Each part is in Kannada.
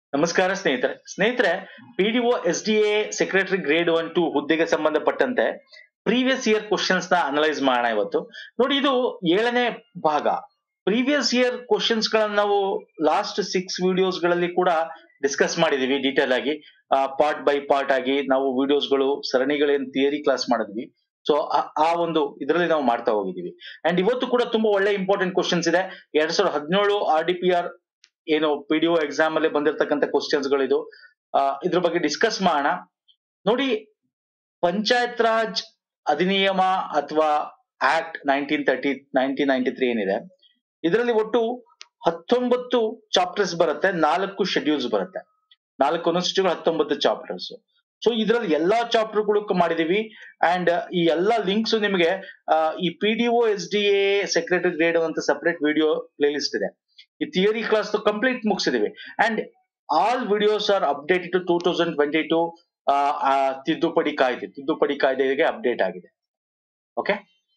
ನಮಸ್ಕಾರ ಸ್ನೇಹಿತರೆ ಸ್ನೇಹಿತರೆ PDO S D A secretary grade one two ಹುದ್ದೆಗೆ ಸಂಬಂಧಪಟ್ಟಂತೆ ಪ್ರೀವಿಯಸ್ ಇಯರ್ ಕ್ವಶನ್ಸ್ ನ ಅನಲೈಸ್ ಮಾಡೋಣ ಇವತ್ತು ನೋಡಿ ಇದು ಏಳನೇ ಭಾಗ ಪ್ರೀವಿಯಸ್ ಇಯರ್ ಕ್ವಶನ್ಸ್ ಗಳನ್ನ ನಾವು ಲಾಸ್ಟ್ ಸಿಕ್ಸ್ ವಿಡಿಯೋಸ್ ಗಳಲ್ಲಿ ಕೂಡ ಡಿಸ್ಕಸ್ ಮಾಡಿದೀವಿ ಡೀಟೇಲ್ ಆಗಿ ಪಾರ್ಟ್ ಬೈ ಪಾರ್ಟ್ ಆಗಿ ನಾವು ವಿಡಿಯೋಸ್ ಗಳು ಸರಣಿಗಳೇನ್ ಥಿಯರಿ ಕ್ಲಾಸ್ ಮಾಡಿದ್ವಿ ಸೊ ಆ ಒಂದು ಇದರಲ್ಲಿ ನಾವು ಮಾಡ್ತಾ ಹೋಗಿದೀವಿ ಅಂಡ್ ಇವತ್ತು ಕೂಡ ತುಂಬಾ ಒಳ್ಳೆ ಇಂಪಾರ್ಟೆಂಟ್ ಕ್ವಶನ್ಸ್ ಇದೆ ಎರಡ್ ಸಾವಿರದ ಹದಿನೇಳು ಆರ್ ಡಿ ಪಿ ಆರ್ ಏನು ಪಿ ಡಿ ಒ ಎಕ್ಸಾಮ್ ಅಲ್ಲಿ ಬಂದಿರತಕ್ಕಂಥ ಕ್ವಶನ್ಸ್ ಗಳಿದು ಆ, ಇದ್ರ ಬಗ್ಗೆ ಡಿಸ್ಕಸ್ ಮಾಡೋಣ ನೋಡಿ ಪಂಚಾಯತ್ ರಾಜ್ ಅಧಿನಿಯಮ ಅಥವಾ act nineteen thirty nineteen ninety three ಏನಿದೆ ಇದರಲ್ಲಿ ಒಟ್ಟು ಹತ್ತೊಂಬತ್ತು ಚಾಪ್ಟರ್ಸ್ ಬರುತ್ತೆ ನಾಲ್ಕು ಶೆಡ್ಯೂಲ್ಸ್ ಬರುತ್ತೆ ನಾಲ್ಕು ಅನುಸೂಚಿಗಳು ಹತ್ತೊಂಬತ್ತು ಚಾಪ್ಟರ್ಸ್ ಸೊ ಇದರಲ್ಲಿ ಎಲ್ಲಾ ಚಾಪ್ಟರ್ಗಳು ಮಾಡಿದೀವಿ ಅಂಡ್ ಈ ಎಲ್ಲಾ ಲಿಂಕ್ಸ್ ನಿಮಗೆ ಆ, ಈ P D O S D A secretary grade ಅಂತ ಸಪರೇಟ್ ವಿಡಿಯೋ ಪ್ಲೇ ಲಿಸ್ಟ್ ಇದೆ ಈ ಥಿಯರಿ ಕ್ಲಾಸ್ ಕಂಪ್ಲೀಟ್ ಮುಗಿಸಿದೀವಿ and all videos are updated to two thousand twenty two ತಿದ್ದುಪಡಿ ಕಾಯ್ದೆ ತಿದ್ದುಪಡಿ ಕಾಯ್ದೆಗೆ ಅಪ್ಡೇಟ್ ಆಗಿದೆ ಓಕೆ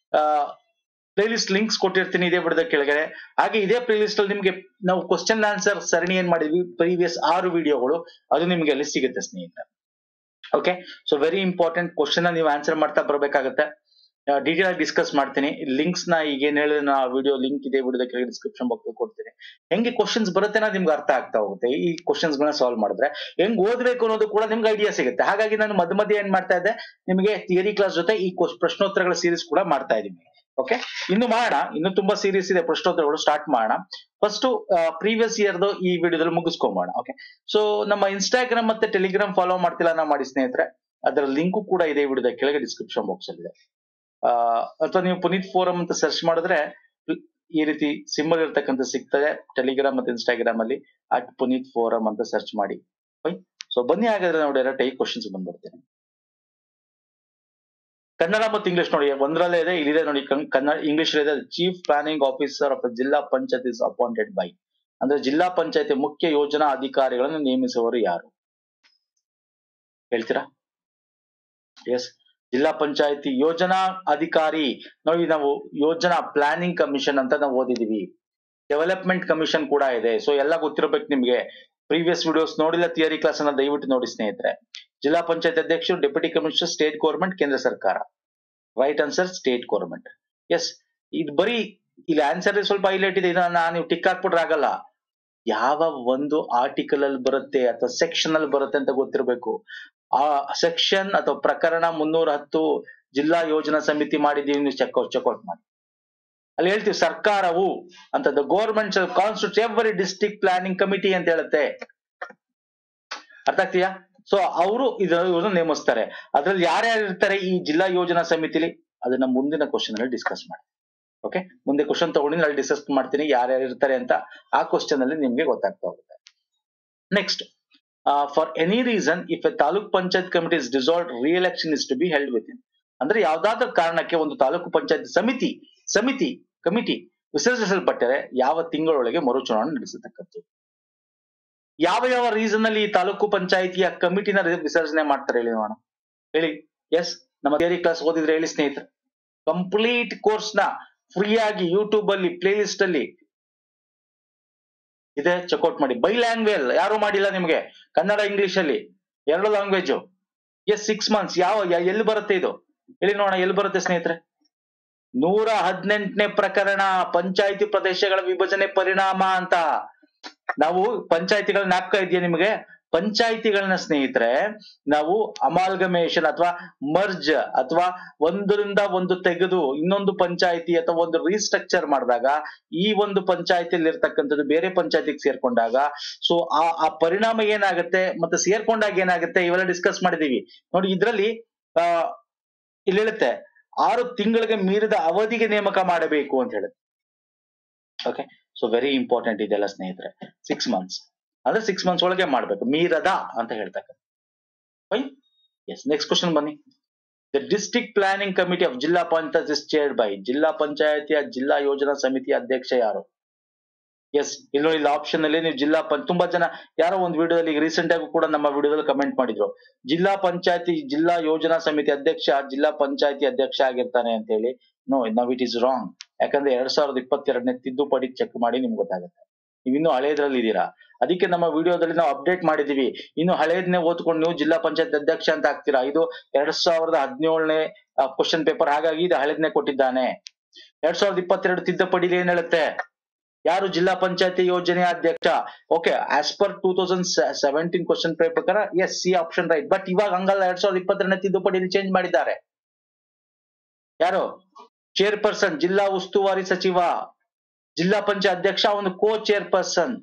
ಪ್ಲೇಲಿಸ್ಟ್ ಲಿಂಕ್ಸ್ ಕೊಟ್ಟಿರ್ತೀನಿ ಇದೇ ಬಿಡದ ಕೆಳಗಡೆ ಹಾಗೆ ಇದೇ ಪ್ಲೇಲಿಸ್ಟ್ ಅಲ್ಲಿ ನಿಮ್ಗೆ ನಾವು ಕ್ವಶನ್ ಆನ್ಸರ್ ಸರಣಿ ಏನ್ ಮಾಡಿದ್ವಿ ಪ್ರೀವಿಯಸ್ ಆರು ವಿಡಿಯೋಗಳು ಅದು ನಿಮ್ಗೆ ಅಲ್ಲಿ ಸಿಗುತ್ತೆ ಸ್ನೇಹಿತರೆ okay so very important question ನೀವು ಆನ್ಸರ್ ಮಾಡ್ತಾ ಬರಬೇಕಾಗತ್ತೆ ಡೀಟೇಲ್ ಆಗಿ ಡಿಸ್ಕಸ್ ಮಾಡ್ತೀನಿ ಲಿಂಕ್ಸ್ ನ ಈಗ ಏನ್ ಹೇಳಿದ್ರೆ ನಾ ವಿಡಿಯೋ ಲಿಂಕ್ ಇದೆ ವಿಡಿಯೋದ ಕೆಳಗೆ ಡಿಸ್ಕ್ರಿಪ್ಷನ್ ಬಾಕ್ಸ್ ಕೊಡ್ತೀನಿ ಹೆಂಗೆ ಕ್ವಶನ್ಸ್ ಬರುತ್ತೆ ಅನ್ನೋದು ನಿಮ್ಗೆ ಅರ್ಥ ಆಗ್ತಾ ಹೋಗುತ್ತೆ ಈ ಕ್ವಶನ್ಸ್ ಗಳನ್ನ ಸಾಲ್ವ್ ಮಾಡಿದ್ರೆ ಹೆಂಗ್ ಓದ್ಬೇಕು ಅನ್ನೋದು ಕೂಡ ನಿಮ್ಗೆ ಐಡಿಯಾ ಸಿಗುತ್ತೆ ಹಾಗಾಗಿ ನಾನು ಮಧ್ಯ ಮಧ್ಯೆ ಏನ್ ಮಾಡ್ತಾ ಇದ್ದೆ ನಿಮಗೆ ಥಿಯರಿ ಕ್ಲಾಸ್ ಜೊತೆ ಈ ಕ್ವಶ್- ಪ್ರಶ್ನೋತ್ತರಗಳ ಸೀರೀಸ್ ಕೂಡ ಮಾಡ್ತಾ ಇದ್ದೀನಿ ಓಕೆ ಇನ್ನು ಮಾಡೋಣ ಇನ್ನು ತುಂಬಾ ಸೀರೀಸ್ ಇದೆ ಪ್ರಶ್ನೋತ್ತರಗಳು ಸ್ಟಾರ್ಟ್ ಮಾಡೋಣ ಫಸ್ಟ್ ಪ್ರೀವಿಯಸ್ ಇಯರ್ದು ಈ ವಿಡಿಯೋದಲ್ಲಿ ಮುಗಿಸ್ಕೊಂಬೋಣ ಓಕೆ ಸೊ ನಮ್ಮ ಇನ್ಸ್ಟಾಗ್ರಾಮ್ ಮತ್ತೆ ಟೆಲಿಗ್ರಾಮ್ ಫಾಲೋ ಮಾಡ್ತಿಲ್ಲ ನಾವು ಮಾಡಿ ಸ್ನೇಹಿತರೆ ಅದರ ಲಿಂಕು ಕೂಡ ಇದೆ ವಿಡಿಯೋದ ಕೆಳಗೆ ಡಿಸ್ಕ್ರಿಪ್ಷನ್ ಬಾಕ್ಸ್ ಅಲ್ಲಿ ಇದೆ ಅಥವಾ ನೀವು ಪುನೀತ್ ಫೋರಂ ಅಂತ ಸರ್ಚ್ ಮಾಡಿದ್ರೆ ಈ ರೀತಿ ಸಿಂಬಲ್ ಇರ್ತಕ್ಕಂಥ ಸಿಗ್ತದೆ ಟೆಲಿಗ್ರಾಮ್ ಮತ್ತೆ ಇನ್ಸ್ಟಾಗ್ರಾಮ್ ಅಲ್ಲಿ ಅಟ್ ಪುನೀತ್ ಫೋರಂ ಅಂತ ಸರ್ಚ್ ಮಾಡಿ ಸೊ ಬನ್ನಿ ಹಾಗಾದ್ರೆ ನಾವು ಡೈರೆಕ್ಟ್ ಈ ಕ್ವಶನ್ಸ್ ಬಂದ್ಬಿಡ್ತೇನೆ ಕನ್ನಡ ಮತ್ತು ಇಂಗ್ಲಿಷ್ ನೋಡಿ ಒಂದರಲ್ಲೇ ಇದೆ ಇಲ್ಲಿದೆ ನೋಡಿ ಕನ್- ಕನ್ನಡ ಇಂಗ್ಲಿಷ್ ಇದೆ chief planning officer of Zilla Panchayat is appointed by ಅಂದ್ರೆ ಜಿಲ್ಲಾ ಪಂಚಾಯತಿ ಮುಖ್ಯ ಯೋಜನಾ ಅಧಿಕಾರಿಗಳನ್ನು ನೇಮಿಸುವವರು ಯಾರು ಹೇಳ್ತೀರಾ ಎಸ್ ಜಿಲ್ಲಾ ಪಂಚಾಯತಿ ಯೋಜನಾ ಅಧಿಕಾರಿ ನೋಡಿ ನಾವು ಯೋಜನಾ ಪ್ಲಾನಿಂಗ್ ಕಮಿಷನ್ ಅಂತ ನಾವು ಓದಿದೀವಿ ಡೆವಲಪ್ಮೆಂಟ್ ಕಮಿಷನ್ ಕೂಡ ಇದೆ ಸೊ ಎಲ್ಲ ಗೊತ್ತಿರಬೇಕು ನಿಮ್ಗೆ ಪ್ರೀವಿಯಸ್ ವಿಡಿಯೋಸ್ ನೋಡಿಲ್ಲ ಥಿಯರಿ ಕ್ಲಾಸ್ ಅನ್ನ ದಯವಿಟ್ಟು ನೋಡಿ ಸ್ನೇಹಿತರೆ ಜಿಲ್ಲಾ ಪಂಚಾಯತ್ ಅಧ್ಯಕ್ಷರು ಡೆಪ್ಯೂಟಿ ಕಮಿಷನರ್ ಸ್ಟೇಟ್ ಗೌರ್ಮೆಂಟ್ ಕೇಂದ್ರ ಸರ್ಕಾರ right answer state government yes ಇದು ಬರೀ ಇಲ್ಲಿ ಆನ್ಸರ್ ಸ್ವಲ್ಪ ಹೈಲೈಟ್ ಇದೆ ಇದನ್ನ ನೀವು ಟಿಕ್ ಹಾಕ್ಬಿಟ್ರೆ ಆಗಲ್ಲ ಯಾವ ಒಂದು ಆರ್ಟಿಕಲ್ ಅಲ್ಲಿ ಬರುತ್ತೆ ಅಥವಾ ಸೆಕ್ಷನ್ ಅಲ್ಲಿ ಬರುತ್ತೆ ಅಂತ ಗೊತ್ತಿರಬೇಕು ಆ ಸೆಕ್ಷನ್ ಅಥವಾ ಪ್ರಕರಣ ಮುನ್ನೂರ ಹತ್ತು ಜಿಲ್ಲಾ ಯೋಜನಾ ಸಮಿತಿ ಮಾಡಿದೀವಿ ನೀವು ಚೆಕ್ ಚೆಕ್ಔಟ್ ಮಾಡಿ ಅಲ್ಲಿ ಹೇಳ್ತೀವಿ ಸರ್ಕಾರವು ಅಂತ the government constitute every district planning committee ಅಂತ ಹೇಳುತ್ತೆ ಅರ್ಥ ಆಗ್ತೀಯಾ ಸೊ ಅವರು ಇವ್ರನ್ನ ನೇಮಿಸ್ತಾರೆ ಅದ್ರಲ್ಲಿ ಯಾರ್ಯಾರು ಇರ್ತಾರೆ ಈ ಜಿಲ್ಲಾ ಯೋಜನಾ ಸಮಿತಿಲಿ ಅದನ್ನ ಮುಂದಿನ ಕ್ವಶನ್ ಅಲ್ಲಿ ಡಿಸ್ಕಸ್ ಮಾಡಿ ಓಕೆ ಮುಂದೆ ಕ್ವಶನ್ ತಗೊಂಡು ಅಲ್ಲಿ ಡಿಸ್ಕಸ್ ಮಾಡ್ತೀನಿ ಯಾರ್ಯಾರು ಇರ್ತಾರೆ ಅಂತ ಆ ಕ್ವಶನ್ ಅಲ್ಲಿ ನಿಮ್ಗೆ ಗೊತ್ತಾಗ್ತಾ ಹೋಗುತ್ತೆ next for any reason if a taluk panchayat committee is dissolve re election is to be held within ಅಂದ್ರೆ ಯಾವ್ದಾದ್ರು ಕಾರಣಕ್ಕೆ ಒಂದು ತಾಲೂಕು ಪಂಚಾಯತ್ ಸಮಿತಿ ಸಮಿತಿ ಕಮಿಟಿ ವಿಸರ್ಜಿಸಲ್ಪಟ್ಟರೆ ಯಾವ ತಿಂಗಳೊಳಗೆ ಮರು ಚುನಾವಣೆ ನಡೆಸತಕ್ಕದ್ದು ಯಾವ ಯಾವ ರೀಸನ್ ಅಲ್ಲಿ ಈ ತಾಲೂಕು ಪಂಚಾಯಿತಿಯ ಕಮಿಟಿನ ವಿಸರ್ಜನೆ ಮಾಡ್ತಾರೆ ಹೇಳಿ ನೋಡೋಣ ಹೇಳಿ ಎಸ್ ನಮ್ಮ ಥಿಯರಿ ಕ್ಲಾಸ್ ಓದಿದ್ರೆ ಹೇಳಿ ಸ್ನೇಹಿತರೆ ಕಂಪ್ಲೀಟ್ ಕೋರ್ಸ್ ನ ಫ್ರೀ ಆಗಿ ಯೂಟ್ಯೂಬ್ ಅಲ್ಲಿ ಪ್ಲೇ ಲಿಸ್ಟ್ ಅಲ್ಲಿ ಇದೆ ಚೆಕ್ಔಟ್ ಮಾಡಿ ಬೈ ಲ್ಯಾಂಗ್ವೇಜ್ ಯಾರು ಮಾಡಿಲ್ಲ ನಿಮ್ಗೆ ಕನ್ನಡ ಇಂಗ್ಲಿಷ್ ಅಲ್ಲಿ ಎರಡು ಲ್ಯಾಂಗ್ವೇಜ್ ಎಸ್ ಸಿಕ್ಸ್ ಮಂತ್ಸ್ ಯಾವ ಯ- ಎಲ್ಲಿ ಬರುತ್ತೆ ಇದು ಹೇಳಿ ನೋಡೋಣ ಎಲ್ಲಿ ಬರುತ್ತೆ ಸ್ನೇಹಿತರೆ ನೂರ ಹದಿನೆಂಟನೇ ಪ್ರಕರಣ ಪಂಚಾಯಿತಿ ಪ್ರದೇಶಗಳ ವಿಭಜನೆ ಪರಿಣಾಮ ಅಂತ ನಾವು ಪಂಚಾಯಿತಿಗಳ ಜ್ಞಾಪಕ ಇದೆಯಾ ನಿಮಗೆ ಪಂಚಾಯಿತಿಗಳನ್ನ ಸ್ನೇಹಿತರೆ ನಾವು ಅಮಾಲ್ಗಮೇಷನ್ ಅಥವಾ ಮರ್ಜ್ ಅಥವಾ ಒಂದರಿಂದ ಒಂದು ತೆಗೆದು ಇನ್ನೊಂದು ಪಂಚಾಯಿತಿ ಅಥವಾ ಒಂದು ರೀಸ್ಟ್ರಕ್ಚರ್ ಮಾಡಿದಾಗ ಈ ಒಂದು ಪಂಚಾಯಿತಿಯಲ್ಲಿ ಇರ್ತಕ್ಕಂಥದ್ದು ಬೇರೆ ಪಂಚಾಯತಿಗೆ ಸೇರ್ಕೊಂಡಾಗ ಸೊ ಆ ಆ ಪರಿಣಾಮ ಏನಾಗುತ್ತೆ ಮತ್ತೆ ಸೇರ್ಕೊಂಡಾಗ ಏನಾಗುತ್ತೆ ಇವೆಲ್ಲ ಡಿಸ್ಕಸ್ ಮಾಡಿದೀವಿ ನೋಡಿ ಇದ್ರಲ್ಲಿ ಆ ಇಲ್ಲಿ ಹೇಳುತ್ತೆ ಆರು ತಿಂಗಳಿಗೆ ಮೀರಿದ ಅವಧಿಗೆ ನೇಮಕ ಮಾಡಬೇಕು ಅಂತ ಹೇಳುತ್ತೆ ಓಕೆ ಸೊ ವೆರಿ ಇಂಪಾರ್ಟೆಂಟ್ ಇದೆಲ್ಲ ಸ್ನೇಹಿತರೆ ಸಿಕ್ಸ್ ಮಂತ್ಸ್ ಅಂದ್ರೆ ಸಿಕ್ಸ್ ಮಂತ್ಸ್ ಒಳಗೆ ಮಾಡ್ಬೇಕು ಮೀರದ ಅಂತ ಹೇಳ್ತಕ್ಕಂಥ ಫೈನ್ ಎಸ್ ನೆಕ್ಸ್ಟ್ ಕ್ವಶನ್ ಬನ್ನಿ the district planning committee of Zilla Panchayat is chaired by ಜಿಲ್ಲಾ ಪಂಚಾಯತಿಯ ಜಿಲ್ಲಾ ಯೋಜನಾ ಸಮಿತಿ ಅಧ್ಯಕ್ಷ ಯಾರು ಎಸ್ ಇಲ್ಲಿ ನೋಡಿ, ಇಲ್ಲಿ ಆಪ್ಷನ್ ಅಲ್ಲಿ ನೀವು ಜಿಲ್ಲಾ ಪಂಚ ತುಂಬಾ ಜನ ಯಾರೋ ಒಂದು ವಿಡಿಯೋದಲ್ಲಿ ರೀಸೆಂಟ್ ಆಗಿ ಕೂಡ ನಮ್ಮ ವಿಡಿಯೋದಲ್ಲಿ ಕಮೆಂಟ್ ಮಾಡಿದ್ರು ಜಿಲ್ಲಾ ಪಂಚಾಯತಿ ಜಿಲ್ಲಾ ಯೋಜನಾ ಸಮಿತಿ ಅಧ್ಯಕ್ಷ ಜಿಲ್ಲಾ ಪಂಚಾಯತಿ ಅಧ್ಯಕ್ಷ ಆಗಿರ್ತಾನೆ ಅಂತ ಹೇಳಿ no now it is wrong ಯಾಕಂದ್ರೆ ಎರಡ್ ಸಾವಿರದ ಇಪ್ಪತ್ತೆರಡನೇ ತಿದ್ದುಪಡಿ ಚೆಕ್ ಮಾಡಿ ನಿಮ್ಗೆ ಗೊತ್ತಾಗುತ್ತೆ ನೀವು ಇನ್ನು ಹಳೇದ್ರಲ್ಲಿ ಇದ್ದೀರಾ ಅದಕ್ಕೆ ನಮ್ಮ ವಿಡಿಯೋದಲ್ಲಿ ನಾವು ಅಪ್ಡೇಟ್ ಮಾಡಿದೀವಿ ಇನ್ನು ಹಳೇದನ್ನೇ ಓದ್ಕೊಂಡು ನೀವು ಜಿಲ್ಲಾ ಪಂಚಾಯತ್ ಅಧ್ಯಕ್ಷ ಅಂತ ಆಗ್ತೀರಾ ಇದು ಎರಡ್ ಸಾವಿರದ ಹದಿನೇಳನೇ ಕ್ವಶನ್ ಪೇಪರ್ ಹಾಗಾಗಿ ಇದು ಹಳೇದನ್ನೇ ಕೊಟ್ಟಿದ್ದಾನೆ ಎರಡ್ ಸಾವಿರದ ಇಪ್ಪತ್ತೆರಡು ತಿದ್ದುಪಡಿಲಿ ಏನ್ ಹೇಳುತ್ತೆ ಯಾರು ಜಿಲ್ಲಾ ಪಂಚಾಯತಿ ಯೋಜನೆಯ ಅಧ್ಯಕ್ಷ okay as per two thousand seventeen question ಪ್ರಕಾರ yes C option right but ಇವಾಗ ಹಂಗಲ್ಲ ಎರಡ್ ಸಾವಿರದ ಇಪ್ಪತ್ತೆರಡನೇ ತಿದ್ದುಪಡಿಲಿ ಚೇಂಜ್ ಮಾಡಿದ್ದಾರೆ ಯಾರು ಚೇರ್ಪರ್ಸನ್ ಜಿಲ್ಲಾ ಉಸ್ತುವಾರಿ ಸಚಿವ ಜಿಲ್ಲಾ ಪಂಚಾಯತ್ ಅಧ್ಯಕ್ಷ ಒಂದು ಕೋ ಚೇರ್ಪರ್ಸನ್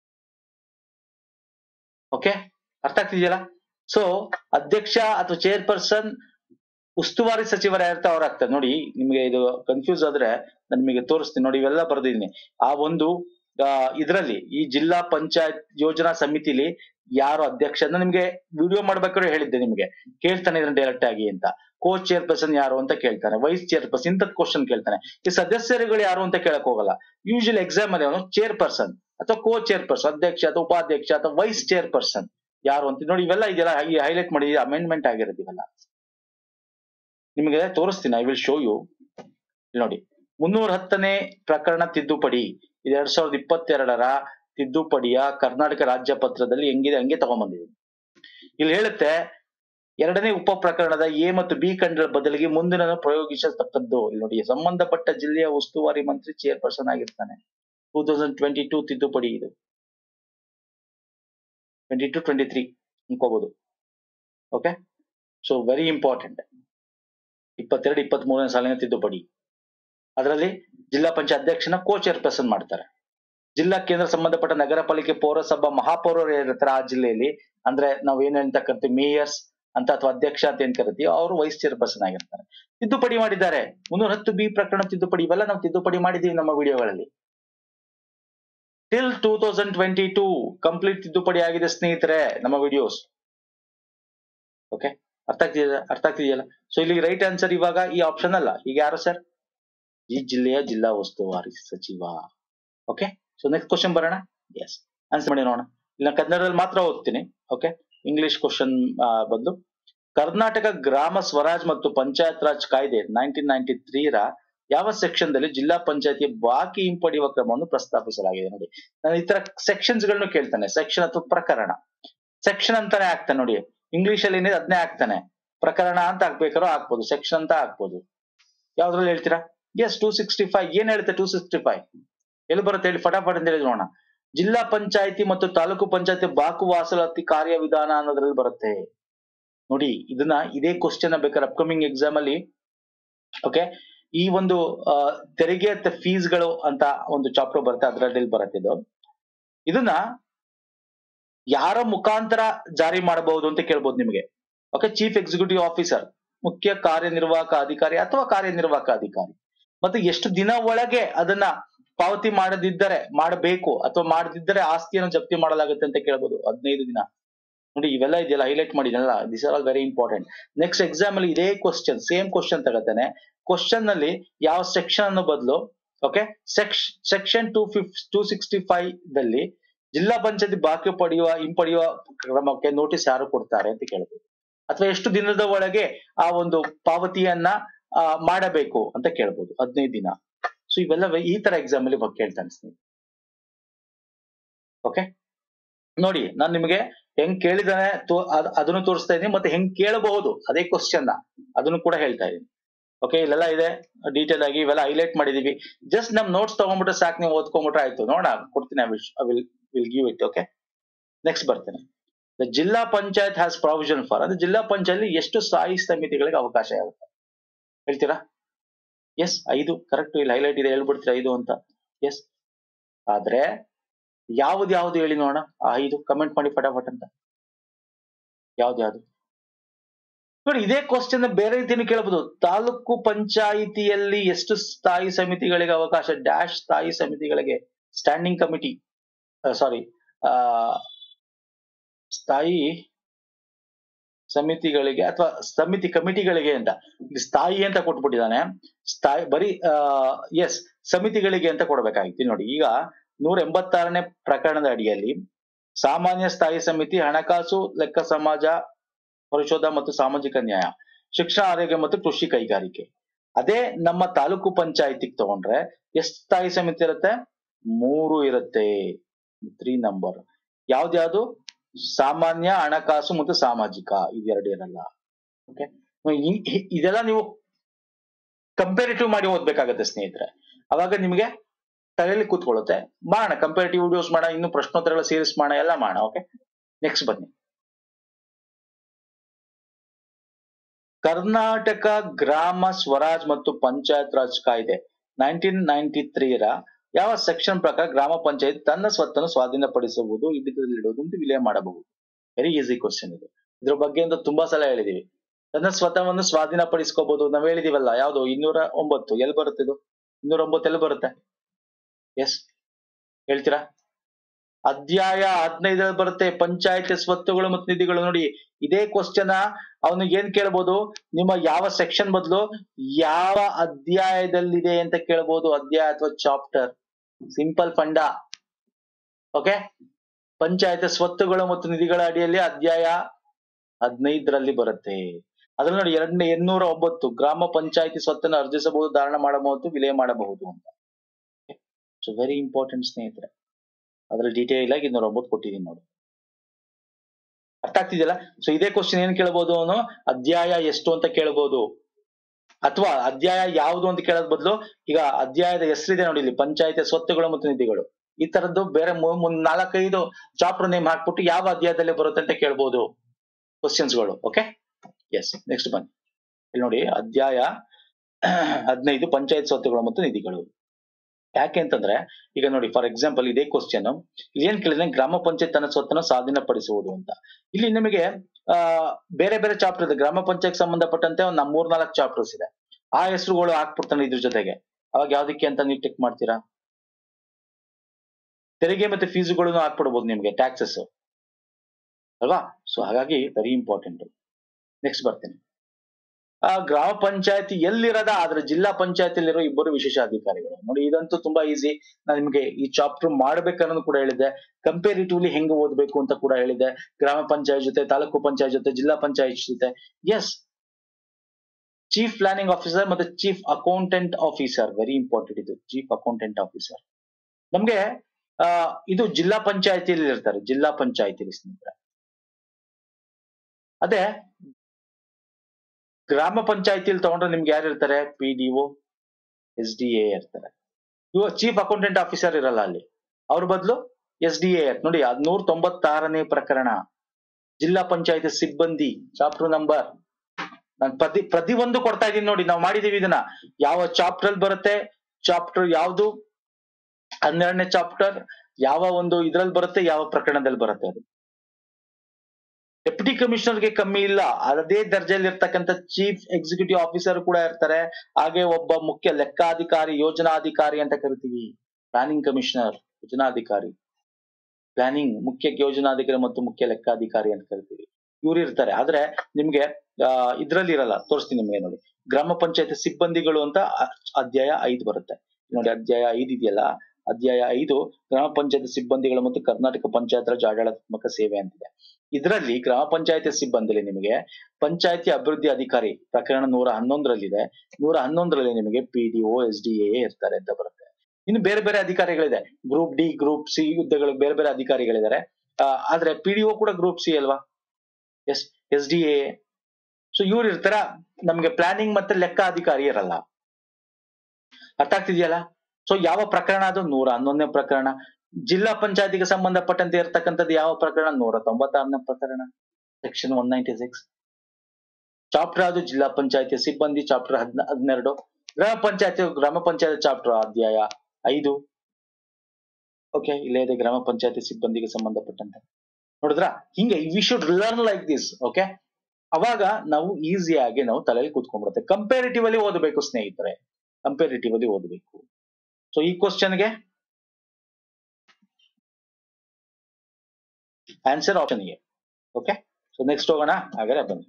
ಓಕೆ ಅರ್ಥ ಆಗ್ತಿದೆಯಲ್ಲ ಸೊ ಅಧ್ಯಕ್ಷ ಅಥವಾ ಚೇರ್ಪರ್ಸನ್ ಉಸ್ತುವಾರಿ ಸಚಿವರ ಯಾರ್ತ ಅವ್ರ ಆಗ್ತದೆ ನೋಡಿ ನಿಮ್ಗೆ ಇದು ಕನ್ಫ್ಯೂಸ್ ಆದ್ರೆ ನಾನು ನಿಮಗೆ ತೋರಿಸ್ತೀನಿ ನೋಡಿ ಇವೆಲ್ಲ ಬರ್ದಿದ್ದೀನಿ ಆ ಒಂದು ಆ, ಇದ್ರಲ್ಲಿ ಈ ಜಿಲ್ಲಾ ಪಂಚಾಯತ್ ಯೋಜನಾ ಸಮಿತಿಲಿ ಯಾರು ಅಧ್ಯಕ್ಷ ಅಂತ ನಿಮ್ಗೆ ವಿಡಿಯೋ ಮಾಡ್ಬೇಕಾದ್ರೆ ಹೇಳಿದ್ದೆ ನಿಮ್ಗೆ ಕೇಳ್ತಾನೆ ಇದನ್ನ ಡೈರೆಕ್ಟ್ ಆಗಿ ಅಂತ ಕೋ ಚೇರ್ಪರ್ಸನ್ ಯಾರು ಅಂತ ಕೇಳ್ತಾನೆ ವೈಸ್ ಚೇರ್ಪರ್ಸನ್ ಇಂಥದ್ ಕ್ವಶನ್ ಕೇಳ್ತಾನೆ ಈ ಸದಸ್ಯರುಗಳು ಯಾರು ಅಂತ ಕೇಳಕ್ ಹೋಗಲ್ಲ ಯೂಶಲಿ ಎಕ್ಸಾಮ್ ಅಲ್ಲಿ ಅವನು ಚೇರ್ಪರ್ಸನ್ ಅಥವಾ ಕೋ ಚೇರ್ಪರ್ಸನ್ ಅಧ್ಯಕ್ಷ ಅಥವಾ ಉಪಾಧ್ಯಕ್ಷ ಅಥವಾ ವೈಸ್ ಚೇರ್ಪರ್ಸನ್ ಯಾರು ಅಂತ ನೋಡಿ ಇವೆಲ್ಲ ಇದೆಲ್ಲ ಈ ಹೈಲೈಟ್ ಮಾಡಿ ಅಮೆಂಡ್ಮೆಂಟ್ ಆಗಿರೋದು ಇವೆಲ್ಲ ನಿಮಗೆ ತೋರಿಸ್ತೀನಿ ಐ ವಿಲ್ ಶೋ ಯು ನೋಡಿ ಮುನ್ನೂರ ಹತ್ತನೇ ಪ್ರಕರಣ ತಿದ್ದುಪಡಿ ಇದು ಎರಡ್ ಸಾವಿರದ ಇಪ್ಪತ್ತೆರಡರ ತಿದ್ದುಪಡಿಯ ಕರ್ನಾಟಕ ರಾಜ್ಯ ಪತ್ರದಲ್ಲಿ ಹೆಂಗಿದೆ ಹಂಗೆ ತಗೊಂಡ್ಬಂದಿದ್ದೀನಿ ಇಲ್ಲಿ ಹೇಳುತ್ತೆ ಎರಡನೇ ಉಪ ಪ್ರಕರಣದ ಎ ಮತ್ತು ಬಿ ಖಂಡಗಳ ಬದಲಿಗೆ ಮುಂದಿನ ಪ್ರಯೋಗಿಸತಕ್ಕದ್ದು ಇಲ್ಲಿ ನೋಡಿ ಸಂಬಂಧಪಟ್ಟ ಜಿಲ್ಲೆಯ ಉಸ್ತುವಾರಿ ಮಂತ್ರಿ ಚೇರ್ಪರ್ಸನ್ ಆಗಿರ್ತಾನೆ ಟೂ ತೌಸಂಡ್ ಟ್ವೆಂಟಿ ಟೂ ತಿದ್ದುಪಡಿ ಇದು ಟ್ವೆಂಟಿ ಟು ಟ್ವೆಂಟಿ ತ್ರೀ ಅನ್ಕೋಬಹುದು ಓಕೆ ಸೊ ವೆರಿ ಇಂಪಾರ್ಟೆಂಟ್ ಇಪ್ಪತ್ತೆರಡು ಇಪ್ಪತ್ತ್ ಮೂರನೇ ಸಾಲಿನ ತಿದ್ದುಪಡಿ ಅದರಲ್ಲಿ ಜಿಲ್ಲಾ ಪಂಚಾಯತ್ ಅಧ್ಯಕ್ಷನ ಕೋ ಚೇರ್ಪರ್ಸನ್ ಮಾಡ್ತಾರೆ ಜಿಲ್ಲಾ ಕೇಂದ್ರ ಸಂಬಂಧಪಟ್ಟ ನಗರ ಪಾಲಿಕೆ ಪೌರಸಭಾ ಮಹಾಪೌರರು ಏನಿರ್ತಾರೆ ಆ ಜಿಲ್ಲೆಯಲ್ಲಿ ಅಂದ್ರೆ ನಾವ್ ಏನ್ ಅಂತ ಕರಿತೀವಿ ಮೇಯರ್ಸ್ ಅಂತ ಅಥವಾ ಅಧ್ಯಕ್ಷ ಅಂತ ಏನ್ ಕರಿತೀವಿ ಅವರು ವೈಸ್ ಚೇರ್ಪರ್ಸನ್ ಆಗಿರ್ತಾರೆ ತಿದ್ದುಪಡಿ ಮಾಡಿದ್ದಾರೆ ಮುನ್ನೂರ ಹತ್ತು ಬಿ ಪ್ರಕರಣ ತಿದ್ದುಪಡಿ ಇವೆಲ್ಲ ನಾವು ತಿದ್ದುಪಡಿ ಮಾಡಿದೀವಿ ನಮ್ಮ ವಿಡಿಯೋಗಳಲ್ಲಿ till two thousand twenty two complete ತಿದ್ದುಪಡಿ ಆಗಿದೆ ಸ್ನೇಹಿತರೆ ನಮ್ಮ ವಿಡಿಯೋಸ್ ಓಕೆ ಅರ್ಥ ಆಗ್ತಿದೆಯಾ ಅರ್ಥ ಆಗ್ತಿದೆಯಲ್ಲ ಸೊ ಇಲ್ಲಿ ರೈಟ್ ಆನ್ಸರ್ ಇವಾಗ ಈ ಆಪ್ಷನ್ ಅಲ್ಲ ಈಗ ಯಾರು ಸರ್ ಈ ಜಿಲ್ಲೆಯ ಜಿಲ್ಲಾ ಉಸ್ತುವಾರಿ ಸಚಿವ ಓಕೆ ಸೊ ನೆಕ್ಸ್ಟ್ ಕ್ವಶನ್ ಬರೋಣ ಎಸ್ ಆನ್ಸರ್ ಮಾಡಿ ನೋಡೋಣ ಇಲ್ಲ ಕನ್ನಡದಲ್ಲಿ ಮಾತ್ರ ಓದ್ತೀನಿ ಓಕೆ ಇಂಗ್ಲಿಷ್ ಕ್ವಶನ್ ಬಂದು ಕರ್ನಾಟಕ ಗ್ರಾಮ ಸ್ವರಾಜ್ ಮತ್ತು ಪಂಚಾಯತ್ ರಾಜ್ ಕಾಯ್ದೆ ನೈನ್ಟೀನ್ ನೈನ್ಟಿ ತ್ರೀರ ಯಾವ ಸೆಕ್ಷನ್ ದಲ್ಲಿ ಜಿಲ್ಲಾ ಪಂಚಾಯತಿ ಬಾಕಿ ಹಿಂಪಡೆಯುವ ಕ್ರಮವನ್ನು ಪ್ರಸ್ತಾಪಿಸಲಾಗಿದೆ ನೋಡಿ ನಾನು ಈ ತರ ಸೆಕ್ಷನ್ಸ್ ಗಳನ್ನು ಕೇಳ್ತಾನೆ ಸೆಕ್ಷನ್ ಅಥವಾ ಪ್ರಕರಣ ಸೆಕ್ಷನ್ ಅಂತಾನೆ ಆಗ್ತಾನೆ ನೋಡಿ ಇಂಗ್ಲಿಷ್ ಅಲ್ಲಿ ಏನಿದೆ ಅದನ್ನೇ ಹಾಕ್ತಾನೆ ಪ್ರಕರಣ ಅಂತ ಹಾಕ್ಬೇಕಾರೋ ಹಾಕ್ಬೋದು ಸೆಕ್ಷನ್ ಅಂತ ಹಾಕ್ಬೋದು ಯಾವ್ದ್ರಲ್ಲಿ ಹೇಳ್ತೀರಾ ಎಸ್ ಟೂ ಸಿಕ್ಸ್ಟಿ ಫೈವ್ ಏನ್ ಹೇಳುತ್ತೆ ಟೂ ಸಿಕ್ಸ್ಟಿ ಫೈವ್ ಎಲ್ಲಿ ಬರುತ್ತೆ ಹೇಳಿ ಫಟಾಫಟ್ ಅಂತ ಹೇಳಿ ನೋಡೋಣ ಜಿಲ್ಲಾ ಪಂಚಾಯತಿ ಮತ್ತು ತಾಲೂಕು ಪಂಚಾಯತಿ ಬಾಕು ವಾಸಲಾತಿ ಕಾರ್ಯವಿಧಾನ ಅನ್ನೋದ್ರಲ್ಲಿ ಬರುತ್ತೆ ನೋಡಿ ಇದನ್ನ ಇದೇ ಕ್ವಶನ್ ಬೇಕಾದ್ರೆ ಅಪ್ಕಮಿಂಗ್ ಎಕ್ಸಾಮ್ ಅಲ್ಲಿ ಓಕೆ ಈ ಒಂದು ಆ, ತೆರಿಗೆ ಫೀಸ್ಗಳು ಅಂತ ಒಂದು ಚಾಪ್ಟರ್ ಬರುತ್ತೆ ಅದರಲ್ಲಿ ಬರುತ್ತೆ ಇದು ಇದನ್ನ ಯಾರ ಮುಖಾಂತರ ಜಾರಿ ಮಾಡಬಹುದು ಅಂತ ಕೇಳ್ಬೋದು ನಿಮಗೆ ಓಕೆ ಚೀಫ್ ಎಕ್ಸಿಕ್ಯೂಟಿವ್ ಆಫೀಸರ್ ಮುಖ್ಯ ಕಾರ್ಯನಿರ್ವಾಹಕ ಅಧಿಕಾರಿ ಅಥವಾ ಕಾರ್ಯನಿರ್ವಾಹಕ ಅಧಿಕಾರಿ ಮತ್ತೆ ಎಷ್ಟು ದಿನ ಒಳಗೆ ಅದನ್ನ ಪಾವತಿ ಮಾಡದಿದ್ದರೆ ಮಾಡಬೇಕು ಅಥವಾ ಮಾಡದಿದ್ದರೆ ಆಸ್ತಿಯನ್ನು ಜಪ್ತಿ ಮಾಡಲಾಗುತ್ತೆ ಅಂತ ಕೇಳ್ಬೋದು ಹದಿನೈದು ದಿನ ನೋಡಿ ಇವೆಲ್ಲ ಇದೆಯಲ್ಲ ಹೈಲೈಟ್ ಮಾಡಿದಲ್ಲ this are all very important next exam ಅಲ್ಲಿ ಇದೇ ಕ್ವಶನ್ ಸೇಮ್ ಕ್ವಶನ್ ತಗೋತಾನೆ ಕ್ವಶನ್ ನಲ್ಲಿ ಯಾವ ಸೆಕ್ಷನ್ ಅನ್ನು ಬದಲು ಓಕೆ ಸೆಕ್ಷನ್ ಟೂ ಫಿಫ್ ಟೂ ಸಿಕ್ಸ್ಟಿ ಫೈವ್ ದಲ್ಲಿ ಜಿಲ್ಲಾ ಪಂಚಾಯತಿ ಬಾಕಿ ಪಡೆಯುವ ಹಿಂಪಡೆಯುವ ಕ್ರಮಕ್ಕೆ ನೋಟಿಸ್ ಯಾರು ಕೊಡ್ತಾರೆ ಅಂತ ಕೇಳ್ಬೋದು ಅಥವಾ ಎಷ್ಟು ದಿನದ ಒಳಗೆ ಆ ಒಂದು ಪಾವತಿಯನ್ನ ಆ, ಮಾಡಬೇಕು ಅಂತ ಕೇಳ್ಬೋದು ಹದಿನೈದು ದಿನ ಸೊ ಇವೆಲ್ಲ ವೆ- ಈ ತರ ಎಕ್ಸಾಮ್ ಅಲ್ಲಿ ಬಗ್ಗೆ ಕೇಳ್ತಾನೆ ಸ್ನೇಹಿತರೆ ಓಕೆ ನೋಡಿ ನಾನು ನಿಮಗೆ ಹೆಂಗ್ ಕೇಳಿದಾನೆ ತೋ- ಅದ್- ಅದನ್ನು ತೋರಿಸ್ತಾ ಇದ್ದೀನಿ ಮತ್ತೆ ಹೆಂಗ್ ಕೇಳಬಹುದು ಅದೇ ಕ್ವಶನ್ ಅದನ್ನು ಕೂಡ ಹೇಳ್ತಾ ಇದ್ದೀನಿ ಓಕೆ ಇಲ್ಲೆಲ್ಲ ಇದೆ ಡೀಟೇಲ್ ಆಗಿ ಇವೆಲ್ಲ ಹೈಲೈಟ್ ಮಾಡಿದೀವಿ ಜಸ್ಟ್ ನಮ್ ನೋಟ್ಸ್ ತಗೊಂಡ್ಬಿಟ್ರೆ ಸಾಕು ನೀವು ಓದ್ಕೊಂಡ್ಬಿಟ್ರೆ ಆಯ್ತು ನೋಡ ಕೊಡ್ತೀನಿ will will give it okay next ಬರ್ತೇನೆ ದ ಜಿಲ್ಲಾ ಪಂಚಾಯತ್ ಹ್ಯಾಸ್ ಪ್ರಾವಿಷನ್ ಫಾರ್ ಅಂದ್ರೆ ಜಿಲ್ಲಾ ಪಂಚಾಯತ್ ಎಷ್ಟು ಸ್ಥಾಯಿ ಸಮಿತಿಗಳಿಗೆ ಅವಕಾಶ ಇರುತ್ತೆ ಹೇಳ್ತೀರಾ ಎಸ್ ಐದು ಕರೆಕ್ಟ್ ಇಲ್ಲಿ ಹೈಲೈಟ್ ಇದೆ ಹೇಳ್ಬಿಡ್ತೀರಾ ಐದು ಅಂತ ಎಸ್ ಆದ್ರೆ ಯಾವ್ದು ಯಾವ್ದು ಹೇಳಿ ನೋಡೋಣ ಆ ಐದು ಕಮೆಂಟ್ ಮಾಡಿ ಫಟಾಫಟ್ ಅಂತ ಯಾವ್ದು ಯಾವ್ದು ನೋಡಿ ಇದೇ ಕ್ವಶನ್ ಬೇರೆ ರೀತಿಯಲ್ಲಿ ಕೇಳಬಹುದು ತಾಲೂಕು ಪಂಚಾಯಿತಿಯಲ್ಲಿ ಎಷ್ಟು ಸ್ಥಾಯಿ ಸಮಿತಿಗಳಿಗೆ ಅವಕಾಶ ಡ್ಯಾಶ್ ಸ್ಥಾಯಿ ಸಮಿತಿಗಳಿಗೆ ಸ್ಟ್ಯಾಂಡಿಂಗ್ ಕಮಿಟಿ ಸಾರಿ ಸ್ಥಾಯಿ ಸಮಿತಿಗಳಿಗೆ ಅಥವಾ ಸಮಿತಿ ಕಮಿಟಿಗಳಿಗೆ ಅಂತ ಇಲ್ಲಿ ಸ್ಥಾಯಿ ಅಂತ ಕೊಟ್ಬಿಟ್ಟಿದ್ದಾನೆ ಸ್ಥಾಯಿ ಬರೀ ಎಸ್ ಸಮಿತಿಗಳಿಗೆ ಅಂತ ಕೊಡ್ಬೇಕಾಗಿತ್ತು ಇಲ್ಲಿ ನೋಡಿ ಈಗ ನೂರ ಎಂಬತ್ತಾರನೇ ಪ್ರಕರಣದ ಅಡಿಯಲ್ಲಿ ಸಾಮಾನ್ಯ ಸ್ಥಾಯಿ ಸಮಿತಿ ಹಣಕಾಸು ಲೆಕ್ಕ ಸಮಾಜ ಪರಿಶೋಧ ಮತ್ತು ಸಾಮಾಜಿಕ ನ್ಯಾಯ ಶಿಕ್ಷಣ ಆರೋಗ್ಯ ಮತ್ತು ಕೃಷಿ ಕೈಗಾರಿಕೆ ಅದೇ ನಮ್ಮ ತಾಲೂಕು ಪಂಚಾಯತಿಗೆ ತಗೊಂಡ್ರೆ ಎಷ್ಟು ಸ್ಥಾಯಿ ಸಮಿತಿ ಇರುತ್ತೆ ಮೂರು ಇರುತ್ತೆ ತ್ರೀ ನಂಬರ್ ಯಾವ್ದ್ಯಾವ್ದು ಸಾಮಾನ್ಯ ಹಣಕಾಸು ಮತ್ತು ಸಾಮಾಜಿಕ ಇವೆರಡು ಇರಲ್ಲ ಓಕೆ ಇದೆಲ್ಲ ನೀವು ಕಂಪೇರಿಟಿವ್ ಮಾಡಿ ಓದ್ಬೇಕಾಗತ್ತೆ ಸ್ನೇಹಿತರೆ ಅವಾಗ ನಿಮಗೆ ತಲೆಯಲ್ಲಿ ಕೂತ್ಕೊಳ್ಳುತ್ತೆ ಮಾಡೋಣ ಕಂಪೇರಿಟಿವ್ ವಿಡಿಯೋಸ್ ಮಾಡೋಣ ಇನ್ನು ಪ್ರಶ್ನೋತ್ತರಗಳ ಸೀರೀಸ್ ಮಾಡೋಣ ಎಲ್ಲ ಮಾಡೋಣ ಓಕೆ ನೆಕ್ಸ್ಟ್ ಬನ್ನಿ ಕರ್ನಾಟಕ ಗ್ರಾಮ ಸ್ವರಾಜ್ ಮತ್ತು ಪಂಚಾಯತ್ ರಾಜ್ ಕಾಯ್ದೆ ನೈನ್ಟೀನ್ ನೈನ್ಟಿ ತ್ರೀರ ಯಾವ ಸೆಕ್ಷನ್ ಪ್ರಕಾರ ಗ್ರಾಮ ಪಂಚಾಯತ್ ತನ್ನ ಸ್ವತ್ತನ್ನು ಸ್ವಾಧೀನಪಡಿಸಬಹುದು ಹಿಡಿತದಲ್ಲಿಡುವುದು ಮತ್ತು ವಿಲಯ ಮಾಡಬಹುದು ವೆರಿ ಈಸಿ ಕ್ವಶನ್ ಇದು ಇದ್ರ ಬಗ್ಗೆ ಅಂತ ತುಂಬಾ ಸಲ ಹೇಳಿದೀವಿ ತನ್ನ ಸ್ವತಃವನ್ನು ಸ್ವಾಧೀನಪಡಿಸ್ಕೋಬಹುದು ನಾವ್ ಹೇಳಿದೀವಲ್ಲ ಯಾವ್ದು ಇನ್ನೂರ ಒಂಬತ್ತು ಎಲ್ಲಿ ಬರುತ್ತೆ ಇದು ಇನ್ನೂರ ಒಂಬತ್ತು ಎಲ್ಲಿ ಬರುತ್ತೆ ಎಸ್ ಹೇಳ್ತೀರಾ ಅಧ್ಯಾಯ ಹದಿನೈದರಲ್ಲಿ ಬರುತ್ತೆ ಪಂಚಾಯತ್ ಸ್ವತ್ತುಗಳು ಮತ್ತು ನಿಧಿಗಳು ನೋಡಿ ಇದೇ ಕ್ವಶನ್ ಅವನು ಏನ್ ಕೇಳ್ಬೋದು ನಿಮ್ಮ ಯಾವ ಸೆಕ್ಷನ್ ಬದಲು ಯಾವ ಅಧ್ಯಾಯದಲ್ಲಿದೆ ಅಂತ ಕೇಳ್ಬೋದು ಅಧ್ಯಾಯ ಅಥವಾ ಚಾಪ್ಟರ್ ಸಿಂಪಲ್ ಫಂಡ ಓಕೆ ಪಂಚಾಯತ್ ಸ್ವತ್ತುಗಳು ಮತ್ತು ನಿಧಿಗಳ ಅಡಿಯಲ್ಲಿ ಅಧ್ಯಾಯ ಹದಿನೈದರಲ್ಲಿ ಬರುತ್ತೆ ಅದ್ರಲ್ಲಿ ನೋಡಿ ಎರಡನೇ ಎನ್ನೂರ ಒಂಬತ್ತು ಗ್ರಾಮ ಪಂಚಾಯತಿ ಸ್ವತ್ತನ್ನು ಅರ್ಜಿಸಬಹುದು ಧಾರಣ ಮಾಡಬಹುದು ವಿಲಯ ಮಾಡಬಹುದು ಅಂತ ಸೊ ವೆರಿ ಇಂಪಾರ್ಟೆಂಟ್ ಸ್ನೇಹಿತರೆ ಅದ್ರಲ್ಲಿ ಡೀಟೇಲ್ ಆಗಿ ಇನ್ನೂರ ಒಂಬತ್ತು ಕೊಟ್ಟಿದ್ದೀನಿ ನೋಡಿ ಅರ್ಥ ಆಗ್ತಿದೆಯಲ್ಲ ಸೊ ಇದೇ ಕ್ವಶನ್ ಏನ್ ಕೇಳಬಹುದು ಅವನು ಅಧ್ಯಾಯ ಎಷ್ಟು ಅಂತ ಕೇಳಬಹುದು ಅಥವಾ ಅಧ್ಯಾಯ ಯಾವುದು ಅಂತ ಕೇಳೋದ್ ಬದಲು ಈಗ ಅಧ್ಯಾಯದ ಹೆಸರಿದೆ ನೋಡಿ ಇಲ್ಲಿ ಪಂಚಾಯತ್ ಸ್ವತ್ತುಗಳು ಮತ್ತು ನಿಧಿಗಳು ಈ ತರದ್ದು ಬೇರೆ ಮೂ- ಮುಂದ್ ನಾಲ್ಕೈದು ಚಾಪ್ಟರ್ ನೇಮ್ ಹಾಕ್ಬಿಟ್ಟು ಯಾವ ಅಧ್ಯಾಯದಲ್ಲಿ ಬರುತ್ತೆ ಅಂತ ಕೇಳ್ಬೋದು ಕ್ವಶನ್ಸ್ ಗಳು ಓಕೆ ಎಸ್ ನೆಕ್ಸ್ಟ್ ಬನ್ನಿ ಇಲ್ಲಿ ನೋಡಿ ಅಧ್ಯಾಯ ಹದಿನೈದು ಪಂಚಾಯತ್ ಸ್ವತ್ತುಗಳು ಮತ್ತು ನಿಧಿಗಳು ಯಾಕೆ ಅಂತಂದ್ರೆ ಈಗ ನೋಡಿ ಫಾರ್ ಎಕ್ಸಾಂಪಲ್ ಇದೇ ಕ್ವಶನ್ ಇಲ್ಲಿ ಏನ್ ಕೇಳಿದ್ರೆ ಗ್ರಾಮ ಪಂಚಾಯತ್ ತನ್ನ ಸ್ವತ್ತನ್ನು ಸ್ವಾಧೀನಪಡಿಸುವುದು ಅಂತ ಇಲ್ಲಿ ನಿಮಗೆ ಆ ಬೇರೆ ಬೇರೆ ಚಾಪ್ಟರ್ ಇದೆ ಗ್ರಾಮ ಪಂಚಾಯತ್ ಸಂಬಂಧಪಟ್ಟಂತೆ ಒಂದು ಮೂರ್ ನಾಲ್ಕು ಚಾಪ್ಟರ್ಸ್ ಇದೆ ಆ ಹೆಸರುಗಳು ಹಾಕ್ಬಿಡ್ತಾನೆ ಇದ್ರ ಜೊತೆಗೆ ಅವಾಗ ಯಾವ್ದಕ್ಕೆ ಅಂತ ನೀವು ಟಿಕ್ ಮಾಡ್ತೀರಾ ತೆರಿಗೆ ಮತ್ತೆ ಫೀಸುಗಳನ್ನು ಹಾಕ್ಬಿಡ್ಬೋದು ನಿಮ್ಗೆ ಟ್ಯಾಕ್ಸಸ್ ಅಲ್ವಾ ಸೊ ಹಾಗಾಗಿ ವೆರಿ ಇಂಪಾರ್ಟೆಂಟ್ ನೆಕ್ಸ್ಟ್ ಬರ್ತೀನಿ ಆ ಗ್ರಾಮ ಪಂಚಾಯತಿ ಎಲ್ಲಿರದ ಆದ್ರೆ ಜಿಲ್ಲಾ ಪಂಚಾಯತಿಲಿರೋ ಇಬ್ಬರು ವಿಶೇಷ ಅಧಿಕಾರಿಗಳು ನೋಡಿ ಇದಂತೂ ತುಂಬಾ ಈಸಿ ನಾನು ನಿಮ್ಗೆ ಈ ಚಾಪ್ಟರ್ ಮಾಡ್ಬೇಕನ್ನೋದು ಕೂಡ ಹೇಳಿದೆ ಕಂಪೇರಿಟಿವ್ಲಿ ಹೆಂಗ್ ಓದ್ಬೇಕು ಅಂತ ಕೂಡ ಹೇಳಿದೆ ಗ್ರಾಮ ಪಂಚಾಯತ್ ಜೊತೆ ತಾಲೂಕು ಪಂಚಾಯತ್ ಜೊತೆ ಜಿಲ್ಲಾ ಪಂಚಾಯತ್ ಜೊತೆ ಎಸ್ ಚೀಫ್ ಪ್ಲಾನಿಂಗ್ ಆಫೀಸರ್ ಮತ್ತೆ chief accountant officer very important ಇದು ಚೀಫ್ ಅಕೌಂಟೆಂಟ್ ಆಫೀಸರ್ ನಮ್ಗೆ ಆ ಇದು ಜಿಲ್ಲಾ ಪಂಚಾಯತಿಯಲ್ಲಿ ಇರ್ತಾರೆ ಜಿಲ್ಲಾ ಪಂಚಾಯತಿಲಿ ಸ್ನೇಹಿತರೆ ಅದೇ ಗ್ರಾಮ ಪಂಚಾಯತಿಲಿ ತಗೊಂಡ್ರೆ ನಿಮ್ಗೆ ಯಾರು ಇರ್ತಾರೆ P D O S D A ಇರ್ತಾರೆ ಇವ ಚೀಫ್ ಅಕೌಂಟೆಂಟ್ ಆಫೀಸರ್ ಇರಲ್ಲ ಅಲ್ಲಿ ಅವ್ರ ಬದಲು ಎಸ್ ಡಿ ಎ ನೋಡಿ ನೂರ ತೊಂಬತ್ತಾರನೇ ಪ್ರಕರಣ ಜಿಲ್ಲಾ ಪಂಚಾಯತ್ ಸಿಬ್ಬಂದಿ ಚಾಪ್ಟರ್ ನಂಬರ್ ನಾನು ಪ್ರತಿ ಪ್ರತಿ ಒಂದು ಕೊಡ್ತಾ ಇದೀನಿ ನೋಡಿ ನಾವು ಮಾಡಿದೀವಿ ಇದನ್ನ ಯಾವ ಚಾಪ್ಟರ್ ಅಲ್ಲಿ ಬರುತ್ತೆ ಚಾಪ್ಟರ್ ಯಾವ್ದು ಹನ್ನೆರಡನೇ ಚಾಪ್ಟರ್ ಯಾವ ಒಂದು ಇದ್ರಲ್ಲಿ ಬರುತ್ತೆ ಯಾವ ಪ್ರಕರಣದಲ್ಲಿ ಬರುತ್ತೆ ಅದು ಡೆಪ್ಯೂಟಿ ಕಮಿಷನರ್ಗೆ ಕಮ್ಮಿ ಇಲ್ಲ ಅದೇ ದರ್ಜೆಯಲ್ಲಿ ಇರ್ತಕ್ಕಂಥ ಚೀಫ್ ಎಕ್ಸಿಕ್ಯೂಟಿವ್ ಆಫೀಸರ್ ಕೂಡ ಇರ್ತಾರೆ ಹಾಗೆ ಒಬ್ಬ ಮುಖ್ಯ ಲೆಕ್ಕಾಧಿಕಾರಿ ಯೋಜನಾಧಿಕಾರಿ ಅಂತ ಕರಿತೀವಿ ಪ್ಲಾನಿಂಗ್ ಕಮಿಷನರ್ ಯೋಜನಾಧಿಕಾರಿ ಪ್ಲಾನಿಂಗ್ ಮುಖ್ಯ ಯೋಜನಾಧಿಕಾರಿ ಮತ್ತು ಮುಖ್ಯ ಲೆಕ್ಕಾಧಿಕಾರಿ ಅಂತ ಕರಿತೀವಿ ಇವ್ರು ಇರ್ತಾರೆ ಆದ್ರೆ ನಿಮ್ಗೆ ಆ ಇದ್ರಲ್ಲಿ ಇರಲ್ಲ ತೋರಿಸ್ತೀನಿ ನಿಮ್ಗೆ ನೋಡಿ ಗ್ರಾಮ ಪಂಚಾಯತ್ ಸಿಬ್ಬಂದಿಗಳು ಅಂತ ಅ- ಅಧ್ಯಾಯ ಐದು ಬರುತ್ತೆ ನೋಡಿ ಅಧ್ಯಾಯ ಐದು ಇದೆಯಲ್ಲ ಅಧ್ಯಾಯ ಐದು ಗ್ರಾಮ ಪಂಚಾಯತ್ ಸಿಬ್ಬಂದಿಗಳು ಮತ್ತು ಕರ್ನಾಟಕ ಪಂಚಾಯತ್ ರಾಜ್ ಆಡಳಿತಾತ್ಮಕ ಸೇವೆ ಅಂತಿದೆ ಇದರಲ್ಲಿ ಗ್ರಾಮ ಪಂಚಾಯತಿ ಸಿಬ್ಬಂದಿಲಿ ನಿಮಗೆ ಪಂಚಾಯತಿ ಅಭಿವೃದ್ಧಿ ಅಧಿಕಾರಿ ಪ್ರಕರಣ ನೂರ ಹನ್ನೊಂದರಲ್ಲಿದೆ ನೂರ ಹನ್ನೊಂದರಲ್ಲಿ ನಿಮಗೆ P D O S D A ಇರ್ತಾರೆ ಅಂತ ಬರುತ್ತೆ ಇನ್ನು ಬೇರೆ ಬೇರೆ ಅಧಿಕಾರಿಗಳಿದೆ ಗ್ರೂಪ್ ಡಿ ಗ್ರೂಪ್ ಸಿ ಹುದ್ದೆಗಳು ಬೇರೆ ಬೇರೆ ಅಧಿಕಾರಿಗಳಿದ್ದಾರೆ ಆ, ಆದ್ರೆ ಪಿ ಡಿ ಒ ಕೂಡ ಗ್ರೂಪ್ ಸಿ ಅಲ್ವಾ S S D A so ಇವ್ರು ಇರ್ತಾರ ನಮ್ಗೆ ಪ್ಲಾನಿಂಗ್ ಮತ್ತೆ ಲೆಕ್ಕ ಅಧಿಕಾರಿ ಇರಲ್ಲ ಅರ್ಥ ಆಗ್ತಿದೆಯಲ್ಲ ಸೊ ಯಾವ ಪ್ರಕರಣ ಅದು ನೂರ ಹನ್ನೊಂದನೇ ಪ್ರಕರಣ ಜಿಲ್ಲಾ ಪಂಚಾಯತಿಗೆ ಸಂಬಂಧಪಟ್ಟಂತೆ ಇರತಕ್ಕಂಥದ್ದು ಯಾವ ಪ್ರಕರಣ ನೂರ ತೊಂಬತ್ತಾರನೇ ಪ್ರಕರಣ section one ninety six chapter ಅದು ಜಿಲ್ಲಾ ಪಂಚಾಯತಿ ಸಿಬ್ಬಂದಿ ಚಾಪ್ಟರ್ ಹದ್ನ ಹದಿನೆರಡು ಗ್ರಾಮ ಪಂಚಾಯತಿ ಗ್ರಾಮ ಪಂಚಾಯತ್ ಚಾಪ್ಟರ್ ಅಧ್ಯಾಯ ಐದು ಓಕೆ ಇಲ್ಲೇ ಇದೆ ಗ್ರಾಮ ಪಂಚಾಯತಿ ಸಿಬ್ಬಂದಿಗೆ ಸಂಬಂಧಪಟ್ಟಂತೆ ನೋಡಿದ್ರ ಹಿಂಗೆ we should learn like this okay ಅವಾಗ ನಾವು ಈಸಿಯಾಗಿ ನಾವು ತಲೆಯಲ್ಲಿ ಕೂತ್ಕೊಂಡ್ಬಿಡುತ್ತೆ ಕಂಪೇರಿಟಿವ್ ಅಲ್ಲಿ ಓದಬೇಕು ಸ್ನೇಹಿತರೆ ಕಂಪೇರಿಟಿವ್ ಅಲ್ಲಿ ಓದಬೇಕು ಸೊ ಈ ಕ್ವಶನ್ಗೆ answer option A okay so next ಹೋಗೋಣ ಹಾಗಾದ್ರೆ ಬನ್ನಿ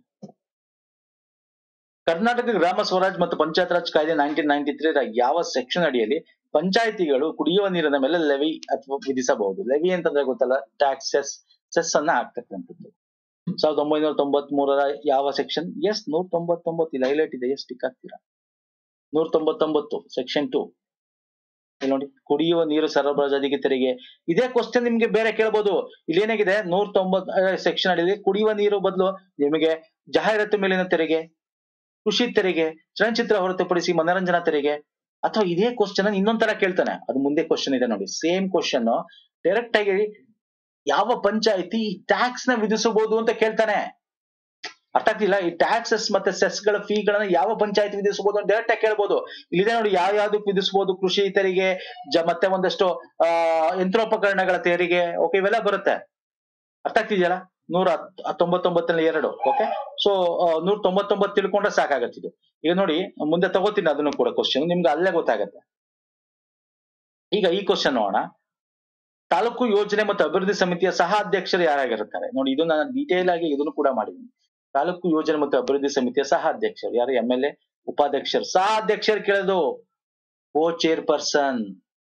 ಕರ್ನಾಟಕ ಗ್ರಾಮ ಸ್ವರಾಜ್ ಮತ್ತು ಪಂಚಾಯತ್ ರಾಜ್ ಕಾಯ್ದೆ ನೈನ್ಟೀನ್ ನೈನ್ಟಿ ತ್ರೀ ಯಾವ ಸೆಕ್ಷನ್ ಅಡಿಯಲ್ಲಿ ಪಂಚಾಯತಿಗಳು ಕುಡಿಯುವ ನೀರಿನ ಮೇಲೆ ಲೆವಿ ಅಥವಾ ವಿಧಿಸಬಹುದು ಲೆವಿ ಅಂತಂದ್ರೆ ಗೊತ್ತಲ್ಲ ಟ್ಯಾಕ್ಸಸ್ ಸೆಸ್ ಅನ್ನ ಹಾಕ್ತಕ್ಕಂಥದ್ದು ಸಾವಿರದ ಒಂಬೈನೂರ ತೊಂಬತ್ ಮೂರರ ಯಾವ ಸೆಕ್ಷನ್ ಎಸ್ ನೂರ ತೊಂಬತ್ತೊಂಬತ್ತು ಇಲ್ಲಿ ಹೈಲೈಟ್ ಇದೆ ಎಷ್ಟು ಟಿಕ್ ಹಾಕ್ತೀರಾ ನೂರ ತೊಂಬತ್ತೊಂಬತ್ತು ಸೆಕ್ಷನ್ ಟು ಇಲ್ಲಿ ನೋಡಿ ಕುಡಿಯುವ ನೀರು ಸರಬರಾಜಾತಿಗೆ ತೆರಿಗೆ ಇದೇ ಕ್ವಶನ್ ನಿಮ್ಗೆ ಬೇರೆ ಕೇಳ್ಬೋದು ಇಲ್ಲಿ ಏನಾಗಿದೆ ನೂರ ತೊಂಬತ್ ಸೆಕ್ಷನ್ ಅಡಿಯಲ್ಲಿ ಕುಡಿಯುವ ನೀರು ಬದಲು ನಿಮಗೆ ಜಾಹೀರಾತು ಮೇಲಿನ ತೆರಿಗೆ ಕೃಷಿ ತೆರಿಗೆ ಚಲನಚಿತ್ರ ಹೊರತುಪಡಿಸಿ ಮನರಂಜನಾ ತೆರಿಗೆ ಅಥವಾ ಇದೇ ಕ್ವಶನ್ ಇನ್ನೊಂದ್ ತರ ಕೇಳ್ತಾನೆ ಅದು ಮುಂದೆ ಕ್ವಶನ್ ಇದೆ ನೋಡಿ ಸೇಮ್ ಕ್ವಶನ್ ಡೈರೆಕ್ಟ್ ಆಗಿ ಯಾವ ಪಂಚಾಯತಿ ಟ್ಯಾಕ್ಸ್ ನ ವಿಧಿಸಬಹುದು ಅಂತ ಕೇಳ್ತಾನೆ ಅರ್ಥ ಆಗ್ತಿಲ್ಲ ಈ ಟ್ಯಾಕ್ಸಸ್ ಮತ್ತೆ ಸೆಸ್ ಗಳ ಫೀ ಗಳನ್ನ ಯಾವ ಪಂಚಾಯತ್ ವಿಧಿಸಬಹುದು ಅಂತ ಡೈರೆಕ್ಟ್ ಆಗಿ ಕೇಳ್ಬೋದು ಇಲ್ಲಿದೆ ನೋಡಿ ಯಾವ ಯಾವ್ದಕ್ಕೆ ವಿಧಿಸಬಹುದು ಕೃಷಿ ತೆರಿಗೆ ಜ ಮತ್ತೆ ಒಂದಷ್ಟು ಆ ಯಂತ್ರೋಪಕರಣಗಳ ತೆರಿಗೆ ಓಕೆ ಇವೆಲ್ಲ ಬರುತ್ತೆ ಅರ್ಥ ಆಗ್ತಿದೆಯಲ್ಲ ನೂರ ಹತ್- ತೊಂಬತ್ತೊಂಬತ್ತರಲ್ಲಿ ಎರಡು ಓಕೆ ಸೊ ನೂರ ತೊಂಬತ್ತೊಂಬತ್ತು ತಿಳ್ಕೊಂಡ್ರೆ ಸಾಕಾಗತ್ತೆ ಇದು ಈಗ ನೋಡಿ ಮುಂದೆ ತಗೋತೀನಿ ಅದನ್ನು ಕೂಡ ಕ್ವಶನ್ ನಿಮ್ಗೆ ಅಲ್ಲೇ ಗೊತ್ತಾಗತ್ತೆ ಈಗ ಈ ಕ್ವಶನ್ ನೋಡೋಣ ತಾಲೂಕು ಯೋಜನೆ ಮತ್ತು ಅಭಿವೃದ್ಧಿ ಸಮಿತಿಯ ಸಹ ಅಧ್ಯಕ್ಷರು ಯಾರಾಗಿರುತ್ತಾರೆ ನೋಡಿ ಇದು ನಾನು ಡೀಟೇಲ್ ಆಗಿ ಇದನ್ನು ಕೂಡ ಮಾಡಿದ್ದೀನಿ ತಾಲೂಕು ಯೋಜನೆ ಮತ್ತು ಅಭಿವೃದ್ಧಿ ಸಮಿತಿಯ ಸಹ ಅಧ್ಯಕ್ಷರು ಯಾರು ಎಂ ಎಲ್ ಎ ಉಪಾಧ್ಯಕ್ಷರು ಸಹ ಅಧ್ಯಕ್ಷರು ಕೇಳೋದು ಕೋ ಚೇರ್ಪರ್ಸನ್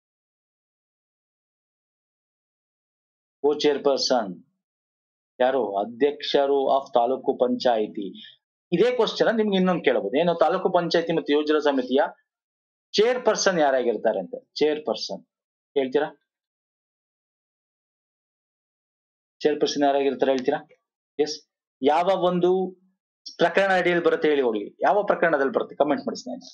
ಕೋ ಚೇರ್ಪರ್ಸನ್ ಯಾರು ಅಧ್ಯಕ್ಷರು ಆಫ್ ತಾಲೂಕು ಪಂಚಾಯಿತಿ ಇದೇ ಕ್ವಶನ್ ನಿಮ್ಗೆ ಇನ್ನೊಂದು ಕೇಳಬಹುದು ಏನು ತಾಲೂಕು ಪಂಚಾಯಿತಿ ಮತ್ತು ಯೋಜನಾ ಸಮಿತಿಯ ಚೇರ್ ಪರ್ಸನ್ ಯಾರಾಗಿರ್ತಾರೆ ಅಂತ ಚೇರ್ ಪರ್ಸನ್ ಹೇಳ್ತೀರಾ ಚೇರ್ ಪರ್ಸನ್ ಯಾರಾಗಿರ್ತಾರೆ ಹೇಳ್ತೀರಾ ಎಸ್ ಯಾವ ಒಂದು ಪ್ರಕರಣ ಅಡಿಯಲ್ಲಿ ಬರುತ್ತೆ ಹೇಳಿ ಹೋಗ್ಲಿ ಯಾವ ಪ್ರಕರಣದಲ್ಲಿ ಬರುತ್ತೆ ಕಮೆಂಟ್ ಮಾಡಿ ಸ್ನೇಹಿತರೆ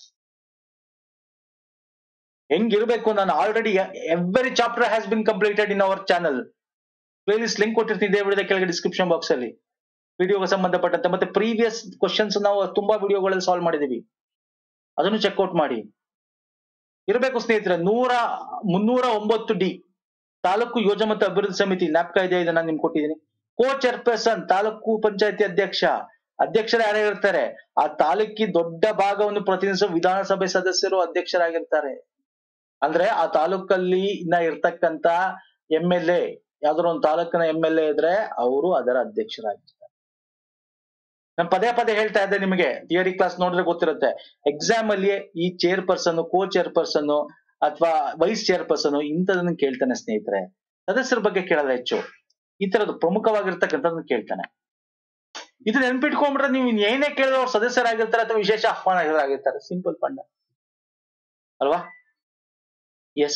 ಹೆಂಗಿರ್ಬೇಕು ನಾನು already every chapter has been completed in our channel playlist link ಕೊಟ್ಟಿರ್ತೀನಿ ಇದೇ ವಿಡಿಯೋದ ಕೆಳಗೆ ಡಿಸ್ಕ್ರಿಪ್ಷನ್ ಬಾಕ್ಸ್ ಅಲ್ಲಿ ವಿಡಿಯೋಗೆ ಸಂಬಂಧಪಟ್ಟಂತೆ ಮತ್ತೆ ಪ್ರೀವಿಯಸ್ ಕ್ವಶನ್ಸ್ ನಾವು ತುಂಬಾ ವಿಡಿಯೋಗಳಲ್ಲಿ ಸಾಲ್ವ್ ಮಾಡಿದೀವಿ ಅದನ್ನು ಚೆಕ್ಔಟ್ ಮಾಡಿ ಇರಬೇಕು ಸ್ನೇಹಿತರೆ ನೂರ ಮುನ್ನೂರ ಒಂಬತ್ತು ಡಿ ತಾಲೂಕು ಯೋಜನೆ ಮತ್ತು ಅಭಿವೃದ್ಧಿ ಸಮಿತಿ ನ್ಯಾಪ್ಕಾ ಇದೆ ಇದನ್ನ ನಿಮ್ಗೆ ಕೊಟ್ಟಿದ್ದೀನಿ ಕೋ ಚೇರ್ಪರ್ಸನ್ ತಾಲೂಕು ಪಂಚಾಯತಿ ಅಧ್ಯಕ್ಷ ಅಧ್ಯಕ್ಷರು ಯಾರ್ಯಾರಿರ್ತಾರೆ ಆ ತಾಲೂಕಿ ದೊಡ್ಡ ಭಾಗವನ್ನು ಪ್ರತಿನಿಧಿಸುವ ವಿಧಾನಸಭೆ ಸದಸ್ಯರು ಅಧ್ಯಕ್ಷರಾಗಿರ್ತಾರೆ ಅಂದ್ರೆ ಆ ತಾಲೂಕಲ್ಲಿ ಇನ್ನ ಇರ್ತಕ್ಕಂತ ಎಂ ಎಲ್ ಎ ಯಾವ್ದಾದ್ರು ಒಂದು ತಾಲೂಕಿನ ಎಂ ಎಲ್ ಎ ಇದ್ರೆ ಅವರು ಅದರ ಅಧ್ಯಕ್ಷರಾಗಿರ್ತಾರೆ ನಾನು ಪದೇ ಪದೇ ಹೇಳ್ತಾ ಇದ್ದೆ ನಿಮಗೆ ಥಿಯರಿ ಕ್ಲಾಸ್ ನೋಡಿದ್ರೆ ಗೊತ್ತಿರುತ್ತೆ ಎಕ್ಸಾಮ್ ಅಲ್ಲಿ ಈ chairperson co chairperson ಅಥವಾ ವೈಸ್ ಚೇರ್ ಪರ್ಸನ್ ಇಂಥದನ್ನ ಕೇಳ್ತಾನೆ ಸ್ನೇಹಿತರೆ ಸದಸ್ಯರ ಬಗ್ಗೆ ಕೇಳಲ್ಲ ಹೆಚ್ಚು ಈ ತರದ್ದು ಪ್ರಮುಖವಾಗಿರ್ತಕ್ಕಂಥದ್ದನ್ನ ಕೇಳ್ತಾನೆ ಇದು ನೆನ್ಪಿಟ್ಕೊಂಡ್ಬಿಟ್ರೆ ನೀವು ಇನ್ ಏನೇ ಕೇಳಿದ್ರೆ ಅವ್ರು ಸದಸ್ಯರಾಗಿರ್ತಾರೆ ಅಥವಾ ವಿಶೇಷ ಆಹ್ವಾನಿತರಾಗಿರ್ತಾರೆ ಸಿಂಪಲ್ ಫಂಡ ಅಲ್ವಾ ಎಸ್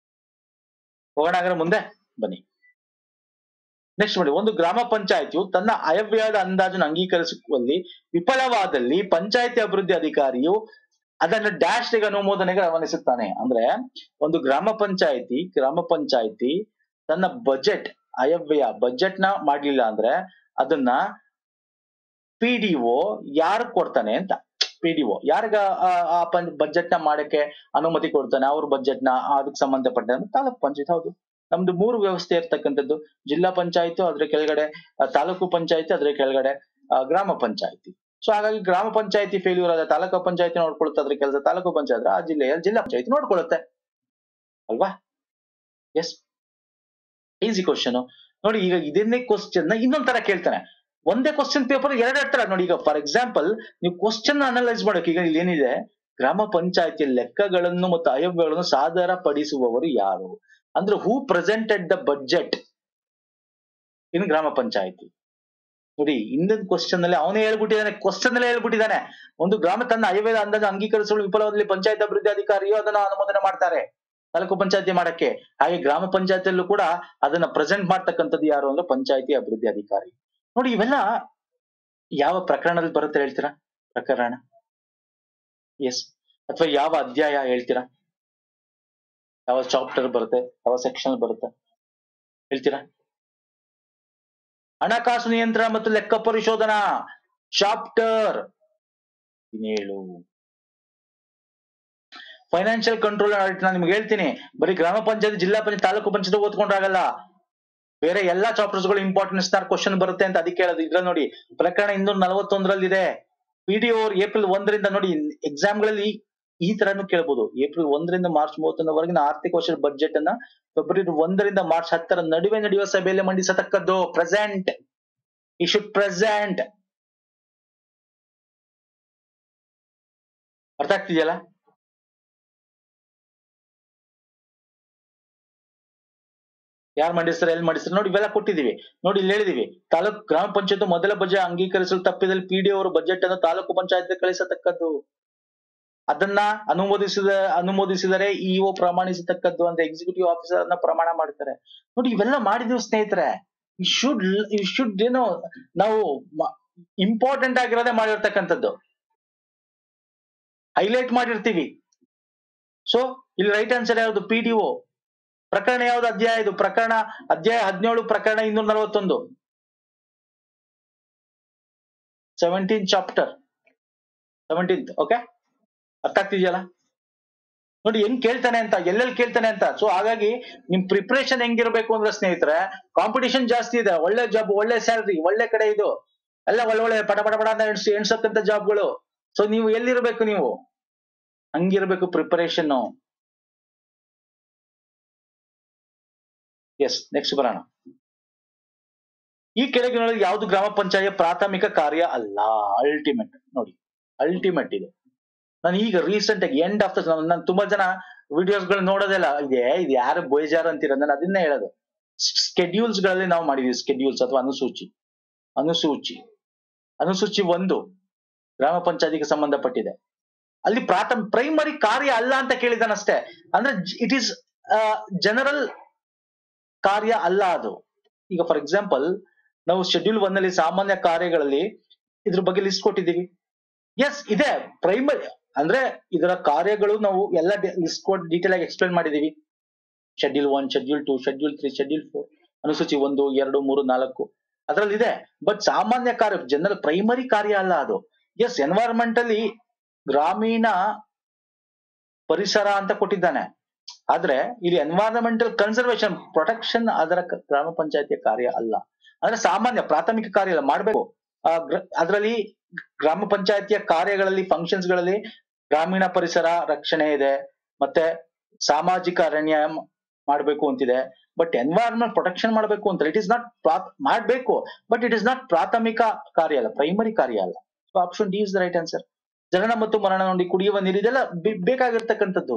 ಹೋಗೋಣ ಹಾಗಾದ್ರೆ ಮುಂದೆ ಬನ್ನಿ ನೆಕ್ಸ್ಟ್ ನೋಡಿ ಒಂದು ಗ್ರಾಮ ಪಂಚಾಯತಿಯು ತನ್ನ ಆಯವ್ಯಯದ ಅಂದಾಜನ್ನು ಅಂಗೀಕರಿಸುವಲ್ಲಿ ವಿಫಲವಾದಲ್ಲಿ ಪಂಚಾಯತಿ ಅಭಿವೃದ್ಧಿ ಅಧಿಕಾರಿಯು ಅದನ್ನು ಡ್ಯಾಶ್ ಅನುಮೋದನೆಗೆ ರವಾನಿಸುತ್ತಾನೆ ಅಂದ್ರೆ ಒಂದು ಗ್ರಾಮ ಪಂಚಾಯತಿ ಗ್ರಾಮ ಪಂಚಾಯತಿ ತನ್ನ ಬಜೆಟ್ ಆಯವ್ಯಯ ಬಜೆಟ್ ನ ಮಾಡ್ಲಿಲ್ಲ ಅಂದ್ರೆ ಅದನ್ನ ಪಿ ಡಿ ಒ ಯಾರು ಕೊಡ್ತಾನೆ ಅಂತ ಪಿ ಡಿ ಒ ಯಾರಿಗ ಆ ಬಜೆಟ್ ನ ಮಾಡಕ್ಕೆ ಅನುಮತಿ ಕೊಡ್ತಾನೆ ಅವ್ರ ಬಜೆಟ್ ನ ಅದಕ್ಕೆ ಸಂಬಂಧಪಟ್ಟ ತಾಲೂಕ್ ಪಂಚಾಯತ್ ಹೌದು ನಮ್ದು ಮೂರು ವ್ಯವಸ್ಥೆ ಇರ್ತಕ್ಕಂಥದ್ದು ಜಿಲ್ಲಾ ಪಂಚಾಯತ್ ಅದ್ರ ಕೆಳಗಡೆ ಆ, ತಾಲೂಕು ಪಂಚಾಯತಿ ಅದ್ರ ಕೆಳಗಡೆ ಆ, ಗ್ರಾಮ ಪಂಚಾಯತಿ ಸೊ ಹಾಗಾಗಿ ಗ್ರಾಮ ಪಂಚಾಯತಿ ಫೇಲ್ಯೂರ್ ಆದ ತಾಲೂಕು ಪಂಚಾಯತಿ ನೋಡ್ಕೊಳುತ್ತೆ ಅದ್ರ ಕೆಲಸ ತಾಲೂಕು ಪಂಚಾಯತ್ ಆ ಜಿಲ್ಲೆಯ ಜಿಲ್ಲಾ ಪಂಚಾಯತಿ ನೋಡ್ಕೊಳ್ಳುತ್ತೆ ಅಲ್ವಾ ಎಸ್ ಈಸಿ ಕ್ವಶನ್ ನೋಡಿ ಈಗ ಇದನ್ನೇ ಕ್ವಶನ್ ನ ಇನ್ನೊಂದ್ ತರ ಕೇಳ್ತಾನೆ ಒಂದೇ ಕ್ವಶನ್ ಪೇಪರ್ ಎರಡೆರಡು ತರ ನೋಡಿ ಈಗ ಫಾರ್ ಎಕ್ಸಾಂಪಲ್ ನೀವು ಕ್ವಶನ್ ಅನಲೈಸ್ ಮಾಡಕ್ಕೆ ಈಗ ಇಲ್ಲಿ ಏನಿದೆ ಗ್ರಾಮ ಪಂಚಾಯತಿಯ ಲೆಕ್ಕಗಳನ್ನು ಮತ್ತು ಆಯೋಗಗಳನ್ನು ಸಾದರ ಪಡಿಸುವವರು ಯಾರು ಅಂದ್ರೆ who presented the budget in ಗ್ರಾಮ ಪಂಚಾಯತಿ ನೋಡಿ ಹಿಂದಿನ ಕ್ವಶನ್ ಅಲ್ಲಿ ಅವನೇ ಹೇಳ್ಬಿಟ್ಟಿದ್ದಾನೆ ಕ್ವಶನ್ ಅಲ್ಲೇ ಹೇಳ್ಬಿಟ್ಟಿದ್ದಾನೆ ಒಂದು ಗ್ರಾಮ ತನ್ನ ಆಯವ್ಯದ ಅಂದಾಜು ಅಂಗೀಕರಿಸಲು ವಿಫಲವಾದಲ್ಲಿ ಪಂಚಾಯತ್ ಅಭಿವೃದ್ಧಿ ಅಧಿಕಾರಿಯು ಅದನ್ನ ಅನುಮೋದನೆ ಮಾಡ್ತಾರೆ ತಾಲೂಕು ಪಂಚಾಯತಿ ಮಾಡಕ್ಕೆ ಹಾಗೆ ಗ್ರಾಮ ಪಂಚಾಯತಿಯಲ್ಲೂ ಕೂಡ ಅದನ್ನ ಪ್ರೆಸೆಂಟ್ ಮಾಡ್ತಕ್ಕಂಥದ್ದು ಯಾರು ಅಂದ್ರೆ ಪಂಚಾಯತಿ ಅಭಿವೃದ್ಧಿ ಅಧಿಕಾರಿ ನೋಡಿ ಇವೆಲ್ಲ ಯಾವ ಪ್ರಕರಣದಲ್ಲಿ ಬರುತ್ತೆ ಹೇಳ್ತೀರಾ ಪ್ರಕರಣ ಎಸ್ ಅಥವಾ ಯಾವ ಅಧ್ಯಾಯ ಹೇಳ್ತೀರಾ ಯಾವ ಚಾಪ್ಟರ್ ಬರುತ್ತೆ ಯಾವ ಸೆಕ್ಷನ್ ಬರುತ್ತೆ ಹೇಳ್ತೀರಾ ಹಣಕಾಸು ನಿಯಂತ್ರಣ ಮತ್ತು ಲೆಕ್ಕ ಪರಿಶೋಧನಾ ಚಾಪ್ಟರ್ ಹದಿನೇಳು ಫೈನಾನ್ಷಿಯಲ್ ಕಂಟ್ರೋಲ್ ಆಡಿಟ್ ನಾನು ನಿಮ್ಗೆ ಹೇಳ್ತೀನಿ ಬರೀ ಗ್ರಾಮ ಪಂಚಾಯತ್ ಜಿಲ್ಲಾ ಪಂಚಾಯತ್ ತಾಲೂಕು ಪಂಚಾಯತ್ ಓದ್ಕೊಂಡ್ರಾಗಲ್ಲ ಬೇರೆ ಎಲ್ಲಾ ಚಾಪ್ಟರ್ಸ್ ಗಳು ಇಂಪಾರ್ಟೆನ್ಸ್ ಕ್ವಶನ್ ಬರುತ್ತೆ ಅಂತ ಅದಕ್ಕೆ ಹೇಳೋದು ಇದ್ರಲ್ಲಿ ನೋಡಿ ಪ್ರಕರಣ ಇನ್ನೂರ ನಲವತ್ತೊಂದರಲ್ಲಿ ಇದೆ ಪಿಡಿಒ ಅವ್ರು ಏಪ್ರಿಲ್ ಒಂದರಿಂದ ನೋಡಿ ಎಕ್ಸಾಮ್ ಗಳಲ್ಲಿ ಈ ತರನು ಕೇಳಬಹುದು ಏಪ್ರಿಲ್ ಒಂದರಿಂದ ಮಾರ್ಚ್ ಮೂವತ್ತೊಂದರವರೆಗಿನ ಆರ್ಥಿಕ ವರ್ಷದ ಬಜೆಟ್ ಅನ್ನ ಫೆಬ್ರವರಿ ಒಂದರಿಂದ ಮಾರ್ಚ್ ಹತ್ತರ ನಡುವೆ ನಡೆಯುವ ಸಭೆಯಲ್ಲಿ ಮಂಡಿಸತಕ್ಕದ್ದು ಪ್ರೆಸೆಂಟ್ ಈ ಶುಡ್ ಪ್ರೆಸೆಂಟ್ ಅರ್ಥ ಆಗ್ತಿದೆಯಲ್ಲ ಯಾರು ಮಂಡಿಸ್ತಾರೆ ಎಲ್ಲಿ ಮಂಡಿಸ್ತಾರೆ ನೋಡಿ ಇವೆಲ್ಲ ಕೊಟ್ಟಿದೀವಿ ನೋಡಿ ಇಲ್ಲಿ ಹೇಳಿದೀವಿ ತಾಲೂಕು ಗ್ರಾಮ ಪಂಚಾಯತ್ ಮೊದಲ ಬಜೆಟ್ ಅಂಗೀಕರಿಸಲು ತಪ್ಪಿದಲ್ಲಿ ಪಿಡಿ ಅವರು ಬಜೆಟ್ ಅನ್ನು ತಾಲೂಕು ಪಂಚಾಯತ್ ಕಳಿಸತಕ್ಕದ್ದು ಅದನ್ನ ಅನುಮೋದಿಸಿದ ಅನುಮೋದಿಸಿದರೆ ಇಒ ಪ್ರಮಾಣಿಸತಕ್ಕದ್ದು ಅಂತ ಎಕ್ಸಿಕ್ಯೂಟಿವ್ ಆಫೀಸರ್ ಅನ್ನ ಪ್ರಮಾಣ ಮಾಡ್ತಾರೆ ನೋಡಿ ಇವೆಲ್ಲ ಮಾಡಿದೀವಿ ಸ್ನೇಹಿತರೆ ಯು ಶುಡ್ ಯು ಶುಡ್ ಏನೋ ನಾವು ಇಂಪಾರ್ಟೆಂಟ್ ಆಗಿರೋದೇ ಮಾಡಿರ್ತಕ್ಕಂಥದ್ದು ಹೈಲೈಟ್ ಮಾಡಿರ್ತೀವಿ ಸೊ ಇಲ್ಲಿ ರೈಟ್ ಆನ್ಸರ್ ಯಾವುದು ಪಿ ಡಿ ಒ ಪ್ರಕರಣ ಯಾವ್ದು ಅಧ್ಯಾಯ ಇದು ಪ್ರಕರಣ ಅಧ್ಯಾಯ ಹದಿನೇಳು ಪ್ರಕರಣ ಇನ್ನೂರ ನಲವತ್ತೊಂದು ಸೆವೆಂಟೀನ್ ಚಾಪ್ಟರ್ ಸೆವೆಂಟೀನ್ತ್ ಓಕೆ ಅರ್ಥ ಆಗ್ತಿದೆಯಲ್ಲ ನೋಡಿ ಹೆಂಗ್ ಕೇಳ್ತಾನೆ ಅಂತ ಎಲ್ಲೆಲ್ಲಿ ಕೇಳ್ತಾನೆ ಅಂತ ಸೊ ಹಾಗಾಗಿ ನಿಮ್ ಪ್ರಿಪರೇಷನ್ ಹೆಂಗಿರ್ಬೇಕು ಅಂದ್ರೆ ಸ್ನೇಹಿತರೆ ಕಾಂಪಿಟೇಷನ್ ಜಾಸ್ತಿ ಇದೆ ಒಳ್ಳೆ ಜಾಬ್ ಒಳ್ಳೆ ಸ್ಯಾಲ್ರಿ ಒಳ್ಳೆ ಕಡೆ ಇದು ಎಲ್ಲ ಒಳ್ಳೆ ಒಳ್ಳೆ ಪಟ ಪಟ ಪಟ ಅಂತ ಎಣ್ಸ್ ಎಣ್ಸಕ್ಕಂತ ಜಾಬ್ಗಳು ಸೊ ನೀವು ಎಲ್ಲಿರ್ಬೇಕು ನೀವು ಹಂಗಿರ್ಬೇಕು ಪ್ರಿಪರೇಷನ್ ಎಸ್ ನೆಕ್ಸ್ಟ್ ಬರೋಣ ಈ ಕೆಳಗಿನ ಯಾವುದು ಗ್ರಾಮ ಪಂಚಾಯತ್ ಪ್ರಾಥಮಿಕ ಕಾರ್ಯ ಅಲ್ಲ ಅಲ್ಟಿಮೇಟ್ ನೋಡಿ ಅಲ್ಟಿಮೇಟ್ ಇದು ನಾನು ಈಗ ರೀಸೆಂಟ್ ಆಗಿ ಎಂಡ್ ಆಫ್ ದ ನಾನು ತುಂಬಾ ಜನ ವಿಡಿಯೋಸ್ ಗಳು ನೋಡೋದಿಲ್ಲ ಇದೆ ಇದು ಯಾರು ಬೇಜಾರು ಅಂತೀರ ನಾನು ಅದನ್ನೇ ಹೇಳೋದು ಸ್ಕೆಡ್ಯೂಲ್ಸ್ ಗಳಲ್ಲಿ ನಾವು ಮಾಡಿದೀವಿ ಸ್ಕೆಡ್ಯೂಲ್ಸ್ ಅಥವಾ ಅನುಸೂಚಿ ಅನುಸೂಚಿ ಅನುಸೂಚಿ ಒಂದು ಗ್ರಾಮ ಪಂಚಾಯತಿಗೆ ಸಂಬಂಧಪಟ್ಟಿದೆ ಅಲ್ಲಿ ಪ್ರಾಥಮ ಪ್ರೈಮರಿ ಕಾರ್ಯ ಅಲ್ಲ ಅಂತ ಕೇಳಿದಾನಷ್ಟೇ ಅಂದ್ರೆ ಇಟ್ ಈಸ್ ಜನರಲ್ ಕಾರ್ಯ ಅಲ್ಲ ಅದು ಈಗ ಫಾರ್ ಎಕ್ಸಾಂಪಲ್ ನಾವು ಶೆಡ್ಯೂಲ್ ಒನ್ ಅಲ್ಲಿ ಸಾಮಾನ್ಯ ಕಾರ್ಯಗಳಲ್ಲಿ ಇದ್ರ ಬಗ್ಗೆ ಲಿಸ್ಟ್ ಕೊಟ್ಟಿದ್ದೀವಿ ಎಸ್ ಇದೆ ಪ್ರೈಮರಿ ಅಂದ್ರೆ ಇದರ ಕಾರ್ಯಗಳು ನಾವು ಎಲ್ಲ ಲಿಸ್ಟ್ ಕೊಟ್ಟು ಡೀಟೇಲ್ ಆಗಿ ಎಕ್ಸ್ಪ್ಲೇನ್ ಮಾಡಿದೀವಿ schedule one schedule two schedule three schedule four ಅನುಸೂಚಿ ಒಂದು ಎರಡು ಮೂರು ನಾಲ್ಕು ಅದರಲ್ಲಿ ಇದೆ ಬಟ್ ಸಾಮಾನ್ಯ ಕಾರ್ಯ ಜನರಲ್ ಪ್ರೈಮರಿ ಕಾರ್ಯ ಅಲ್ಲ ಅದು ಎಸ್ ಎನ್ವೈರನ್ಮೆಂಟಲಿ ಗ್ರಾಮೀಣ ಪರಿಸರ ಅಂತ ಕೊಟ್ಟಿದ್ದಾನೆ ಆದ್ರೆ ಇಲ್ಲಿ ಎನ್ವೈರನ್ಮೆಂಟಲ್ ಕನ್ಸರ್ವೇಶನ್ ಪ್ರೊಟೆಕ್ಷನ್ ಅದರ ಕ- ಗ್ರಾಮ ಪಂಚಾಯತಿಯ ಕಾರ್ಯ ಅಲ್ಲ ಅಂದ್ರೆ ಸಾಮಾನ್ಯ ಪ್ರಾಥಮಿಕ ಕಾರ್ಯ ಅಲ್ಲ ಮಾಡ್ಬೇಕು ಅದರಲ್ಲಿ ಗ್ರಾಮ ಪಂಚಾಯತಿಯ ಕಾರ್ಯಗಳಲ್ಲಿ ಫಂಕ್ಷನ್ಸ್ ಗಳಲ್ಲಿ ಗ್ರಾಮೀಣ ಪರಿಸರ ರಕ್ಷಣೆ ಇದೆ ಮತ್ತೆ ಸಾಮಾಜಿಕ ಅರಣ್ಯ ಮ್- ಮಾಡ್ಬೇಕು ಅಂತಿದೆ ಬಟ್ ಎನ್ವೈರನ್ಮೆಂಟ್ ಪ್ರೊಟೆಕ್ಷನ್ ಮಾಡ್ಬೇಕು ಅಂತ ಇಟ್ ಇಸ್ ನಾಟ್ ಮಾಡ್ಬೇಕು ಬಟ್ ಇಟ್ ಇಸ್ ನಾಟ್ ಪ್ರಾಥಮಿಕ ಕಾರ್ಯ ಅಲ್ಲ ಪ್ರೈಮರಿ ಕಾರ್ಯ ಅಲ್ಲ so option D is the right answer ಜನನ ಮತ್ತು ಮರಣ ನೋಡಿ ಕುಡಿಯುವ ನೀರು ಇದೆಲ್ಲ ಬೆ- ಬೇಕಾಗಿರ್ತಕ್ಕಂಥದ್ದು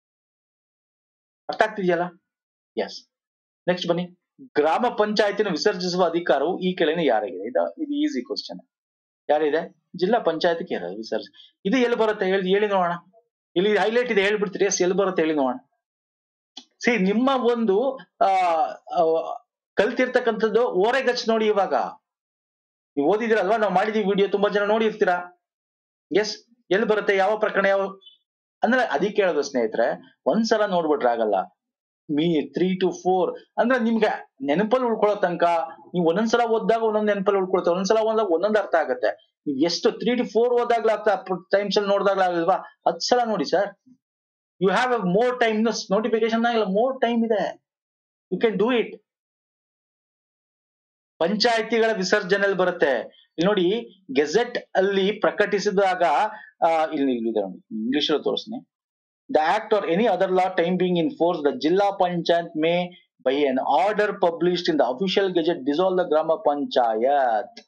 ಅರ್ಥ ಆಗ್ತಿದೆಯಲ್ಲ ಎಸ್ ನೆಕ್ಸ್ಟ್ ಬನ್ನಿ ಗ್ರಾಮ ಪಂಚಾಯತಿನ ವಿಸರ್ಜಿಸುವ ಅಧಿಕಾರವು ಈ ಕೆಳಗಿನ ಯಾರಿಗಿದೆ ಇದು ಇದು ಈಸಿ ಕ್ವಶನ್ ಯಾರಿದೆ ಜಿಲ್ಲಾ ಪಂಚಾಯತಿಗೆ ಇರೋದು ವಿಸರ್ಜ ಇದು ಎಲ್ಲಿ ಬರುತ್ತೆ ಹೇಳಿ ಹೇಳಿ ನೋಡೋಣ ಇಲ್ಲಿ ಹೈಲೈಟ್ ಇದೆ ಹೇಳ್ಬಿಡ್ತೀರಿ ಎಸ್ ಎಲ್ಲಿ ಬರುತ್ತೆ ಹೇಳಿ ನೋಡೋಣ ಸಿ ನಿಮ್ಮ ಒಂದು ಆ ಆ, ಕಲ್ತಿರ್ತಕ್ಕಂಥದ್ದು ಓರೆಗಚ್ ನೋಡಿ ಇವಾಗ ನೀವು ಓದಿದಿರಲ್ವಾ ನಾವು ಮಾಡಿದೀವಿ ವಿಡಿಯೋ ತುಂಬಾ ಜನ ನೋಡಿರ್ತೀರಾ ಎಸ್ ಎಲ್ಲಿ ಬರುತ್ತೆ ಯಾವ ಪ್ರಕರಣ ಯಾವ ಅಂದ್ರೆ ಅದಕ್ಕೆ ಹೇಳೋದು ಸ್ನೇಹಿತರೆ ಒಂದ್ಸಲ ನೋಡ್ಬಿಟ್ರೆ ಆಗಲ್ಲ ಮೀ ತ್ರೀ ಟು ಫೋರ್ ಅಂದ್ರೆ ನಿಮ್ಗೆ ನೆನಪಲ್ಲಿ ಉಳ್ಕೊಳ್ಳೋ ತನಕ ನೀವು ಒಂದೊಂದ್ಸಲ ಓದಿದಾಗ ಒಂದೊಂದ್ ನೆನಪಲ್ಲಿ ಉಳ್ಕೊಳ್ತಾರೆ ಒಂದೊಂದ್ಸಲ ಓದಿದಾಗ ಒಂದೊಂದ್ ಅರ್ಥ ಆಗುತ್ತೆ ನೀವು ಎಷ್ಟು ತ್ರೀ ಟು ಫೋರ್ ಓದಾಗ್ಲೂ ಆಗ್ತಾ ಟೈಮ್ಸ್ ಅಲ್ಲಿ ನೋಡಿದಾಗ್ಲೂ ಆಗಲ್ವಾ ಹತ್ತು ಸಲ ನೋಡಿ sir you have a more time notification ಆಗಿಲ್ಲ ಮೋರ್ ಟೈಮ್ ಇದೆ ಯು ಕ್ಯಾನ್ ಡೂ ಇಟ್ ಪಂಚಾಯತಿಗಳ ವಿಸರ್ಜನೆಯಲ್ಲಿ ಬರುತ್ತೆ ಇಲ್ಲಿ ನೋಡಿ ಗೆಜೆಟ್ ಅಲ್ಲಿ ಪ್ರಕಟಿಸಿದಾಗ ಆ, ಇಲ್ಲಿ ಇಲ್ಲಿ ಇಂಗ್ಲಿಷ್ ಅಲ್ಲಿ ತೋರಿಸ್ತೀನಿ the act or any other law time being in force the ಜಿಲ್ಲಾ panchayat may by an order published in the official gazette dissolve the grama panchayat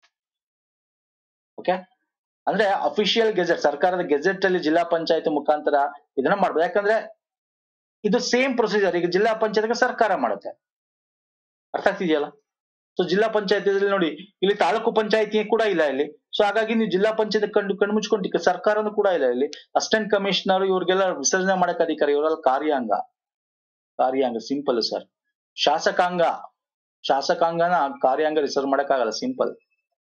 okay ಅಂದ್ರೆ ಅಫಿಷಿಯಲ್ ಗೆಜೆಟ್ ಸರ್ಕಾರದ ಗೆಜೆಟ್ ಅಲ್ಲಿ ಜಿಲ್ಲಾ ಪಂಚಾಯತ್ ಮುಖಾಂತರ ಇದನ್ನ ಮಾಡ್ಬೋದು ಯಾಕಂದ್ರೆ ಇದು ಸೇಮ್ ಪ್ರೊಸೀಜರ್ ಈಗ ಜಿಲ್ಲಾ ಪಂಚಾಯತ್ಗೆ ಸರ್ಕಾರ ಮಾಡುತ್ತೆ ಅರ್ಥ ಆಗ್ತಿದೆಯಲ್ಲ ಸೊ ಜಿಲ್ಲಾ ಪಂಚಾಯತಿಯಲ್ಲಿ ನೋಡಿ ಇಲ್ಲಿ ತಾಲೂಕು ಪಂಚಾಯತಿ ಕೂಡ ಇಲ್ಲ ಇಲ್ಲಿ ಸೊ ಹಾಗಾಗಿ ನೀವು ಜಿಲ್ಲಾ ಪಂಚಾಯತ್ ಕಂಡು ಕಣ್ಣು ಮುಚ್ಕೊಂಡು ಸರ್ಕಾರನು ಕೂಡ ಇಲ್ಲ ಇಲ್ಲಿ ಅಸಿಸ್ಟೆಂಟ್ ಕಮಿಷನರ್ ಇವ್ರಿಗೆಲ್ಲ ವಿಸರ್ಜನೆ ಮಾಡಕ್ ಅಧಿಕಾರಿ ಇವರೆಲ್ಲ ಕಾರ್ಯಾಂಗ ಕಾರ್ಯಾಂಗ ಸಿಂಪಲ್ ಸರ್ ಶಾಸಕಾಂಗ ಶಾಸಕಾಂಗನ ಕಾರ್ಯಾಂಗ ರಿಸರ್ವ್ ಮಾಡಕ್ಕಾಗಲ್ಲ ಸಿಂಪಲ್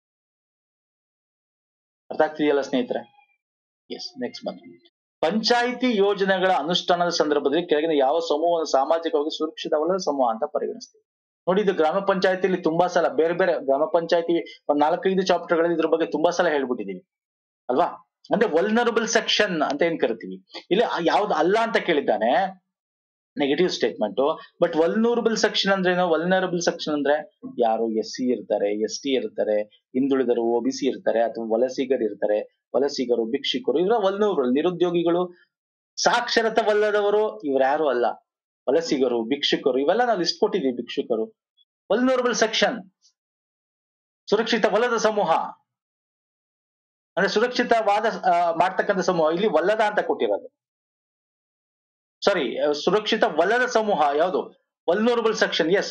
ಅರ್ಥ ಆಗ್ತಿದೆಯಲ್ಲ ಸ್ನೇಹಿತರೆ ಎಸ್ ನೆಕ್ಸ್ಟ್ ಬನ್ನಿ ಪಂಚಾಯಿತಿ ಯೋಜನೆಗಳ ಅನುಷ್ಠಾನದ ಸಂದರ್ಭದಲ್ಲಿ ಕೆಳಗಿನ ಯಾವ ಸಮೂಹವನ್ನು ಸಾಮಾಜಿಕವಾಗಿ ಸುರಕ್ಷಿತವಲ್ಲದ ಸಮೂಹ ಅಂತ ಪರಿಗಣಿಸ್ತೀವಿ ನೋಡಿ ಇದು ಗ್ರಾಮ ಪಂಚಾಯತಿಲಿ ತುಂಬಾ ಸಲ ಬೇರೆ ಬೇರೆ ಗ್ರಾಮ ಪಂಚಾಯತಿ ಒಂದ್ ನಾಲ್ಕೈದು ಚಾಪ್ಟರ್ಗಳಲ್ಲಿ ಇದ್ರ ಬಗ್ಗೆ ತುಂಬಾ ಸಲ ಹೇಳ್ಬಿಟ್ಟಿದೀವಿ ಅಲ್ವಾ ಅಂದ್ರೆ ವಲ್ನರಬಲ್ ಸೆಕ್ಷನ್ ಅಂತ ಏನ್ ಕರಿತೀವಿ ಇಲ್ಲಿ ಯಾವ್ದು ಅಲ್ಲ ಅಂತ ಕೇಳಿದ್ದಾನೆ negative statement but vulnerable section ಅಂದ್ರೆ ಏನು ವಲ್ನರಬಲ್ ಸೆಕ್ಷನ್ ಅಂದ್ರೆ ಯಾರು ಎಸ್ ಸಿ ಇರ್ತಾರೆ ಎಸ್ ಟಿ ಇರ್ತಾರೆ ಹಿಂದುಳಿದರು ಒ ಬಿ ಸಿ ಇರ್ತಾರೆ ಅಥವಾ ವಲಸಿಗರು ಇರ್ತಾರೆ ವಲಸಿಗರು ಭಿಕ್ಷುಕರು ಇವರ ವಲ್ನೂರಬಲ್ ನಿರುದ್ಯೋಗಿಗಳು ಸಾಕ್ಷರತವಲ್ಲದವರು ಇವ್ರ್ಯಾರು ಅಲ್ಲ ವಲಸಿಗರು ಭಿಕ್ಷುಕರು ಇವೆಲ್ಲ ನಾವು ಲಿಸ್ಟ್ ಕೊಟ್ಟಿದೀವಿ ಭಿಕ್ಷುಕರು ವಲ್ನರಬಲ್ ಸೆಕ್ಷನ್ ಸುರಕ್ಷಿತವಲ್ಲದ ಸಮೂಹ ಅಂದ್ರೆ ಸುರಕ್ಷಿತವಾದ ಆ, ಮಾಡ್ತಕ್ಕಂಥ ಸಮೂಹ ಇಲ್ಲಿ ವಲ್ಲದ ಅಂತ ಕೊಟ್ಟಿರೋದು ಸಾರಿ ಸುರಕ್ಷಿತವಲ್ಲದ ಸಮೂಹ ಯಾವುದು ವಲ್ನರಬಲ್ ಸೆಕ್ಷನ್ ಎಸ್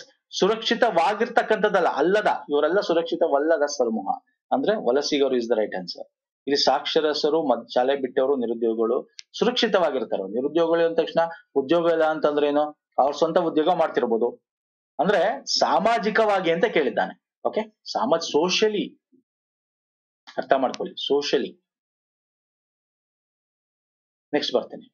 ಸುರಕ್ಷಿತವಾಗಿರ್ತಕ್ಕಂಥದ್ದಲ್ಲ ಅಲ್ಲದ ಇವರೆಲ್ಲ ಸುರಕ್ಷಿತವಲ್ಲದ ಸಮೂಹ ಅಂದ್ರೆ ವಲಸಿಗರು ಇಸ್ ದ ರೈಟ್ ಆನ್ಸರ್ ಇಲ್ಲಿ ಸಾಕ್ಷರಸರು ಮತ್ ಶಾಲೆ ಬಿಟ್ಟವರು ನಿರುದ್ಯೋಗಿಗಳು ಸುರಕ್ಷಿತವಾಗಿರ್ತಾರೆ ನಿರುದ್ಯೋಗಿಗಳು ಅಂದ ತಕ್ಷಣ ಉದ್ಯೋಗ ಇಲ್ಲ ಅಂತಂದ್ರೆ ಏನು ಅವ್ರ ಸ್ವಂತ ಉದ್ಯೋಗ ಮಾಡ್ತಿರ್ಬೋದು ಅಂದ್ರೆ ಸಾಮಾಜಿಕವಾಗಿ ಅಂತ ಕೇಳಿದ್ದಾನೆ ಓಕೆ ಸಾಮಾಜ ಸೋಷಿಯಲಿ ಅರ್ಥ ಮಾಡ್ಕೊಳ್ಳಿ ಸೋಷಿಯಲಿ ನೆಕ್ಸ್ಟ್ ಬರ್ತೇನೆ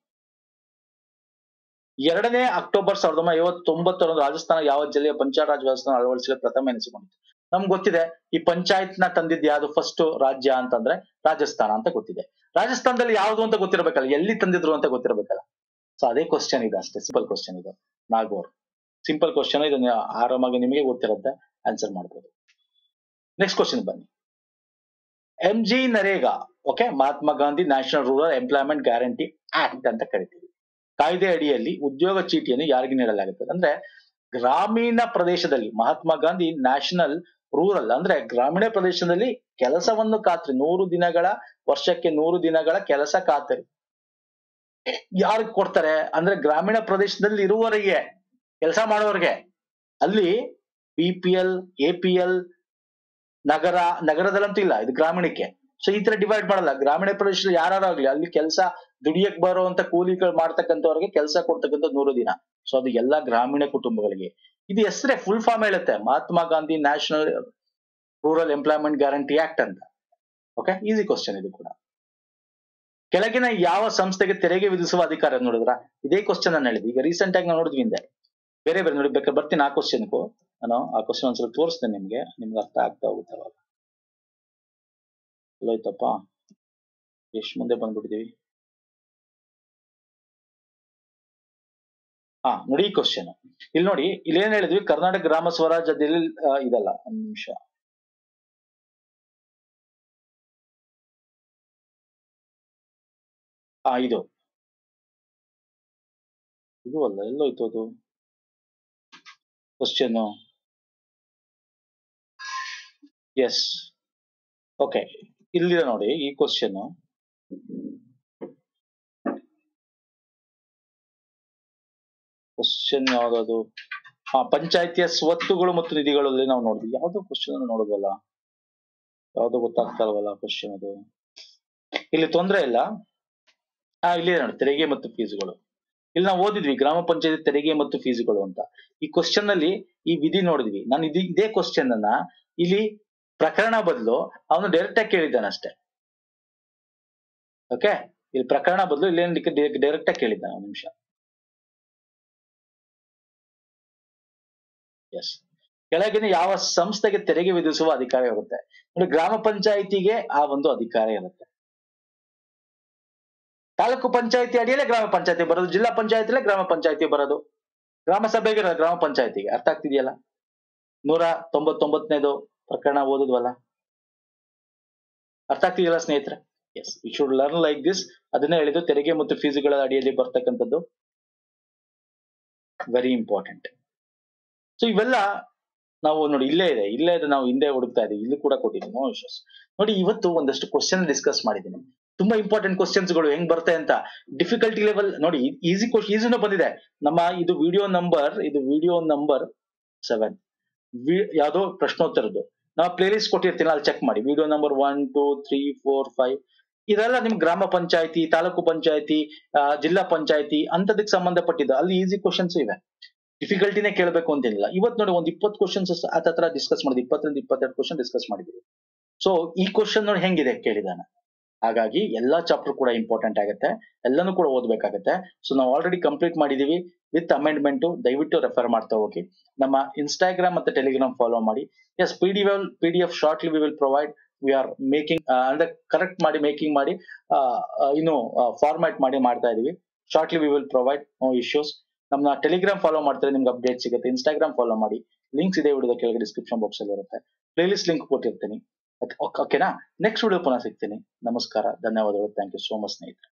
ಎರಡನೇ ಅಕ್ಟೋಬರ್ ಸಾವಿರದ ಒಂಬೈನೂರ ಐವತ್ತೊಂಬತ್ತರಂದು ರಾಜಸ್ಥಾನ ಯಾವ ಜಿಲ್ಲೆಯ ಪಂಚಾಯತ್ ರಾಜ್ ವ್ಯವಸ್ಥೆ ಅಳವಡಿಸಲು ಪ್ರಥಮ ಎನಿಸಿಕೊಂಡಿತು ನಮ್ಗೆ ಗೊತ್ತಿದೆ ಈ ಪಂಚಾಯತ್ ನ ತಂದಿದ್ದು ಯಾವ್ದು ಫಸ್ಟ್ ರಾಜ್ಯ ಅಂತಂದ್ರೆ ರಾಜಸ್ಥಾನ ಅಂತ ಗೊತ್ತಿದೆ ರಾಜಸ್ಥಾನದಲ್ಲಿ ಯಾವ್ದು ಅಂತ ಗೊತ್ತಿರಬೇಕಲ್ಲ ಎಲ್ಲಿ ತಂದಿದ್ರು ಅಂತ ಗೊತ್ತಿರಬೇಕಲ್ಲ ಸೊ ಅದೇ ಕ್ವಶನ್ ಇದೆ ಅಷ್ಟೇ ಸಿಂಪಲ್ ಕ್ವಶನ್ ಇದು ನಾಗೋರ್ ಸಿಂಪಲ್ ಕ್ವಶನ್ ಇದನ್ನ ಆರಾಮಾಗಿ ನಿಮಗೆ ಗೊತ್ತಿರುತ್ತೆ ಆನ್ಸರ್ ಮಾಡ್ಬೋದು ನೆಕ್ಸ್ಟ್ ಕ್ವಶನ್ ಬನ್ನಿ M G NREGA okay Mahatma Gandhi National Rural Employment Guarantee Act ಅಂತ ಕರಿತೀವಿ ಕಾಯ್ದೆ ಅಡಿಯಲ್ಲಿ ಉದ್ಯೋಗ ಚೀಟಿಯನ್ನು ಯಾರಿಗೆ ನೀಡಲಾಗುತ್ತದೆ ಅಂದ್ರೆ ಗ್ರಾಮೀಣ ಪ್ರದೇಶದಲ್ಲಿ ಮಹಾತ್ಮ ಗಾಂಧಿ ನ್ಯಾಷನಲ್ ರೂರಲ್ ಅಂದ್ರೆ ಗ್ರಾಮೀಣ ಪ್ರದೇಶದಲ್ಲಿ ಕೆಲಸವನ್ನು ಖಾತ್ರಿ ನೂರು ದಿನಗಳ ವರ್ಷಕ್ಕೆ ನೂರು ದಿನಗಳ ಕೆಲಸ ಖಾತರಿ ಯಾರಿಗೆ ಕೊಡ್ತಾರೆ ಅಂದ್ರೆ ಗ್ರಾಮೀಣ ಪ್ರದೇಶದಲ್ಲಿ ಇರುವವರಿಗೆ ಕೆಲಸ ಮಾಡೋರಿಗೆ ಅಲ್ಲಿ B P L A P L ನಗರ ನಗರದಲ್ಲಂತೂ ಇಲ್ಲ ಇದು ಗ್ರಾಮೀಣಕ್ಕೆ ಸೊ ಈ ತರ ಡಿವೈಡ್ ಮಾಡಲ್ಲ ಗ್ರಾಮೀಣ ಪ್ರದೇಶದಲ್ಲಿ ಯಾರು ಆಗ್ಲಿ ಅಲ್ಲಿ ಕೆಲಸ ದುಡಿಯಕ್ ಬರುವಂತ ಕೂಲಿಗಳು ಮಾಡ್ತಕ್ಕಂಥವ್ರಿಗೆ ಕೆಲಸ ಕೊಡ್ತಕ್ಕಂಥ ನೂರು ದಿನ ಸೊ ಅದು ಎಲ್ಲಾ ಗ್ರಾಮೀಣ ಕುಟುಂಬಗಳಿಗೆ ಇದು ಹೆಸರೇ ಫುಲ್ ಫಾರ್ಮ್ ಹೇಳುತ್ತೆ Mahatma Gandhi National Rural Employment Guarantee Act ಅಂತ ಓಕೆ ಈಸಿ ಕ್ವಶನ್ ಇದು ಕೂಡ ಕೆಳಗಿನ ಯಾವ ಸಂಸ್ಥೆಗೆ ತೆರಿಗೆ ವಿಧಿಸುವ ಅಧಿಕಾರ ನೋಡಿದ್ರ ಇದೇ ಕ್ವಶನ್ ನಾನು ಹೇಳಿದ್ವಿ ಈಗ ರೀಸೆಂಟ್ ಆಗಿ ನಾವು ನೋಡಿದ್ವಿ ಹಿಂದೆ ಬೇರೆ ಬೇರೆ ನೋಡಿ ಬೇಕಾದ್ರೆ ಬರ್ತೀನಿ ಆ ಕ್ವಶನ್ಗೂ ನಾನು ಆ ಕ್ವಶನ್ ಒಂದ್ಸಲ ತೋರಿಸ್ತೇನೆ ನಿಮ್ಗೆ ನಿಮ್ಗೆ ಅರ್ಥ ಆಗ್ತಾ ಹೋಗುತ್ತೆ ಅವಾಗ ಎಲ್ಲೋಯ್ತಪ್ಪ ಎಷ್ಟು ಮುಂದೆ ಬಂದ್ಬಿಟ್ಟಿದೀವಿ ಹಾ ನೋಡಿ ಈ ಕ್ವಶನ್ ಇಲ್ಲಿ ನೋಡಿ ಇಲ್ಲಿ ಏನ್ ಹೇಳಿದ್ವಿ ಕರ್ನಾಟಕ ಗ್ರಾಮ ಸ್ವರಾಜ್ಯದಲ್ಲಿ ಆ, ಇದಲ್ಲ ಒಂದ್ ನಿಮಿಷ ಹಾ ಇದು ಇದು ಅಲ್ಲ ಎಲ್ಲೋಯ್ತು ಅದು ಕ್ವಶನ್ ಎಸ್ ಓಕೆ ಇಲ್ಲಿದೆ ನೋಡಿ ಈ ಕ್ವಶನ್ ಕ್ವಶನ್ ಯಾವ್ದದು ಹಾ ಪಂಚಾಯತಿಯ ಸ್ವತ್ತುಗಳು ಮತ್ತು ನಿಧಿಗಳಲ್ಲಿ ನಾವು ನೋಡಿದ್ವಿ ಯಾವ್ದೋ ಕ್ವಶನ್ ನೋಡಿದ್ವಲ್ಲ ಯಾವ್ದೋ ಗೊತ್ತಾಗ್ತಾ ಇಲ್ವಲ್ಲ ಕ್ವಶನ್ ಅದು ಇಲ್ಲಿ ತೊಂದ್ರೆ ಇಲ್ಲ ಹಾ ಇಲ್ಲಿ ನೋಡಿ ತೆರಿಗೆ ಮತ್ತು ಫೀಸ್ಗಳು ಇಲ್ಲಿ ನಾವು ಓದಿದ್ವಿ ಗ್ರಾಮ ಪಂಚಾಯತಿ ತೆರಿಗೆ ಮತ್ತು ಫೀಸ್ಗಳು ಅಂತ ಈ ಕ್ವಶನ್ ಅಲ್ಲಿ ಈ ವಿಧಿ ನೋಡಿದ್ವಿ ನಾನು ಇದು ಇದೇ ಕ್ವಶನ್ ಅನ್ನ ಇಲ್ಲಿ ಪ್ರಕರಣ ಬದಲು ಅವನು ಡೈರೆಕ್ಟ್ ಆಗಿ ಕೇಳಿದ್ದಾನೆ ಅಷ್ಟೇ ಓಕೆ ಇಲ್ಲಿ ಪ್ರಕರಣ ಬದಲು ಇಲ್ಲಿ ಡೈರೆಕ್ಟ್ ಆಗಿ ಕೇಳಿದ್ದಾನೆ ಒಂದು ನಿಮಿಷ ಎಸ್ ಕೆಳಗಿನ ಯಾವ ಸಂಸ್ಥೆಗೆ ತೆರಿಗೆ ವಿಧಿಸುವ ಅಧಿಕಾರ ಇರುತ್ತೆ ನೋಡಿ ಗ್ರಾಮ ಪಂಚಾಯಿತಿಗೆ ಆ ಒಂದು ಅಧಿಕಾರ ಇರುತ್ತೆ ತಾಲೂಕು ಪಂಚಾಯತಿ ಅಡಿಯಲ್ಲೇ ಗ್ರಾಮ ಪಂಚಾಯತಿ ಬರೋದು ಜಿಲ್ಲಾ ಪಂಚಾಯತಿಲೇ ಗ್ರಾಮ ಪಂಚಾಯತಿ ಬರೋದು ಗ್ರಾಮ ಸಭೆಗೆ ಇರೋದು ಗ್ರಾಮ ಪಂಚಾಯತಿಗೆ ಅರ್ಥ ಆಗ್ತಿದೆಯಲ್ಲ ನೂರ ತೊಂಬತ್ತೊಂಬತ್ತನೇದು ಪ್ರಕರಣ ಓದಿದ್ವಲ್ಲ ಅರ್ಥ ಆಗ್ತಿದೆಯಲ್ಲ ಸ್ನೇಹಿತರೆ yes we should learn like this ಅದನ್ನೇ ಹೇಳಿದ್ದು ತೆರಿಗೆ ಮತ್ತು ಫೀಸ್ಗಳ ಅಡಿಯಲ್ಲಿ ಬರ್ತಕ್ಕಂಥದ್ದು ವೆರಿ ಇಂಪಾರ್ಟೆಂಟ್ ಸೊ ಇವೆಲ್ಲ ನಾವು ನೋಡಿ ಇಲ್ಲೇ ಇದೆ ಇಲ್ಲೇ ಇದೆ ನಾವು ಹಿಂದೆ ಹುಡುಕ್ತಾ ಇದೀವಿ ಇಲ್ಲಿ ಕೂಡ ಕೊಟ್ಟಿದ್ದೀನಿ ನೋ ಇಶ್ಯೂಸ್ ನೋಡಿ ಇವತ್ತು ಒಂದಷ್ಟು ಕ್ವಶನ್ ಡಿಸ್ಕಸ್ ಮಾಡಿದ್ದೀನಿ ತುಂಬಾ ಇಂಪಾರ್ಟೆಂಟ್ ಕ್ವಶನ್ಸ್ಗಳು ಹೆಂಗ್ ಬರುತ್ತೆ ಅಂತ ಡಿಫಿಕಲ್ಟಿ ಲೆವೆಲ್ ನೋಡಿ ಈಸಿ ಕ್ವಶನ್ ಈಸಿನೂ ಬಂದಿದೆ ನಮ್ಮ ಇದು ವಿಡಿಯೋ ನಂಬರ್ ಇದು ವಿಡಿಯೋ ನಂಬರ್ ಸೆವೆನ್ ಯಾವ್ದೋ ಪ್ರಶ್ನೋತ್ತರದ್ದು ನಾವು ಪ್ಲೇ ಲಿಸ್ಟ್ ಕೊಟ್ಟಿರ್ತೀನಿ ಅಲ್ಲಿ ಚೆಕ್ ಮಾಡಿ video number one two three four five ಇದೆಲ್ಲ ನಿಮ್ ಗ್ರಾಮ ಪಂಚಾಯತಿ ತಾಲೂಕು ಪಂಚಾಯತಿ ಜಿಲ್ಲಾ ಪಂಚಾಯತಿ ಅಂತದಕ್ಕೆ ಸಂಬಂಧಪಟ್ಟಿದ್ದು ಅಲ್ಲಿ ಈಸಿ ಕ್ವಶನ್ಸ್ ಇವೆ ಡಿಫಿಕಲ್ಟಿನೇ ಕೇಳಬೇಕು ಅಂತಿಲ್ಲ ಇವತ್ತು ನೋಡಿ ಒಂದು ಇಪ್ಪತ್ತು ಕ್ವಶನ್ಸ್ ಹತ್ರ ಡಿಸ್ಕಸ್ ಮಾಡಿದ್ವಿ ಇಪ್ಪತ್ತರಿಂದ ಇಪ್ಪತ್ತೆರಡು ಕ್ವಶನ್ ಡಿಸ್ಕಸ್ ಮಾಡಿದ್ವಿ ಸೊ ಈ ಕ್ವಶನ್ ನೋಡಿ ಹೆಂಗಿದೆ ಕೇಳಿದಾನೆ ಹಾಗಾಗಿ ಎಲ್ಲಾ ಚಾಪ್ಟರ್ ಕೂಡ ಇಂಪಾರ್ಟೆಂಟ್ ಆಗುತ್ತೆ ಎಲ್ಲಾನು ಕೂಡ ಓದ್ಬೇಕಾಗತ್ತೆ ಸೊ ನಾವು ಆಲ್ರೆಡಿ ಕಂಪ್ಲೀಟ್ ಮಾಡಿದೀವಿ ವಿತ್ ಅಮೆಂಡ್ಮೆಂಟ್ ದಯವಿಟ್ಟು ರೆಫರ್ ಮಾಡ್ತಾ ಹೋಗಿ ನಮ್ಮ ಇನ್ಸ್ಟಾಗ್ರಾಮ್ ಮತ್ತೆ ಟೆಲಿಗ್ರಾಮ್ ಫಾಲೋ ಮಾಡಿ S P D L P D F shortly we will provide we are making ಅಂದ್ರೆ ಕರೆಕ್ಟ್ ಮಾಡಿ ಮೇಕಿಂಗ್ ಮಾಡಿ ಆ, ಆ, ಇನ್ನು ಫಾರ್ಮ್ಯಾಟ್ ಮಾಡಿ ಮಾಡ್ತಾ ಇದೀವಿ shortly we will provide no issues ನಮ್ಮ ಟೆಲಿಗ್ರಾಮ್ ಫಾಲೋ ಮಾಡ್ತಾರೆ ನಿಮ್ಗೆ ಅಪ್ಡೇಟ್ ಸಿಗುತ್ತೆ ಇನ್ಸ್ಟಾಗ್ರಾಮ್ ಫಾಲೋ ಮಾಡಿ ಲಿಂಕ್ಸ್ ಇದೆ ವಿಡಿಯೋದ ಕೆಳಗೆ ಡಿಸ್ಕ್ರಿಪ್ಷನ್ ಬಾಕ್ಸ್ ಅಲ್ಲಿ ಇರುತ್ತೆ ಪ್ಲೇಲಿಸ್ಟ್ ಲಿಂಕ್ ಕೊಟ್ಟಿರ್ತೀನಿ ಓಕೆನಾ ನೆಕ್ಸ್ಟ್ ವಿಡಿಯೋ ಪುನಃ ಸಿಗ್ತೀನಿ ನಮಸ್ಕಾರ ಧನ್ಯವಾದಗಳು ಥ್ಯಾಂಕ್ ಯು ಸೋ ಮಚ್ ಸ್ನೇಹಿತರೆ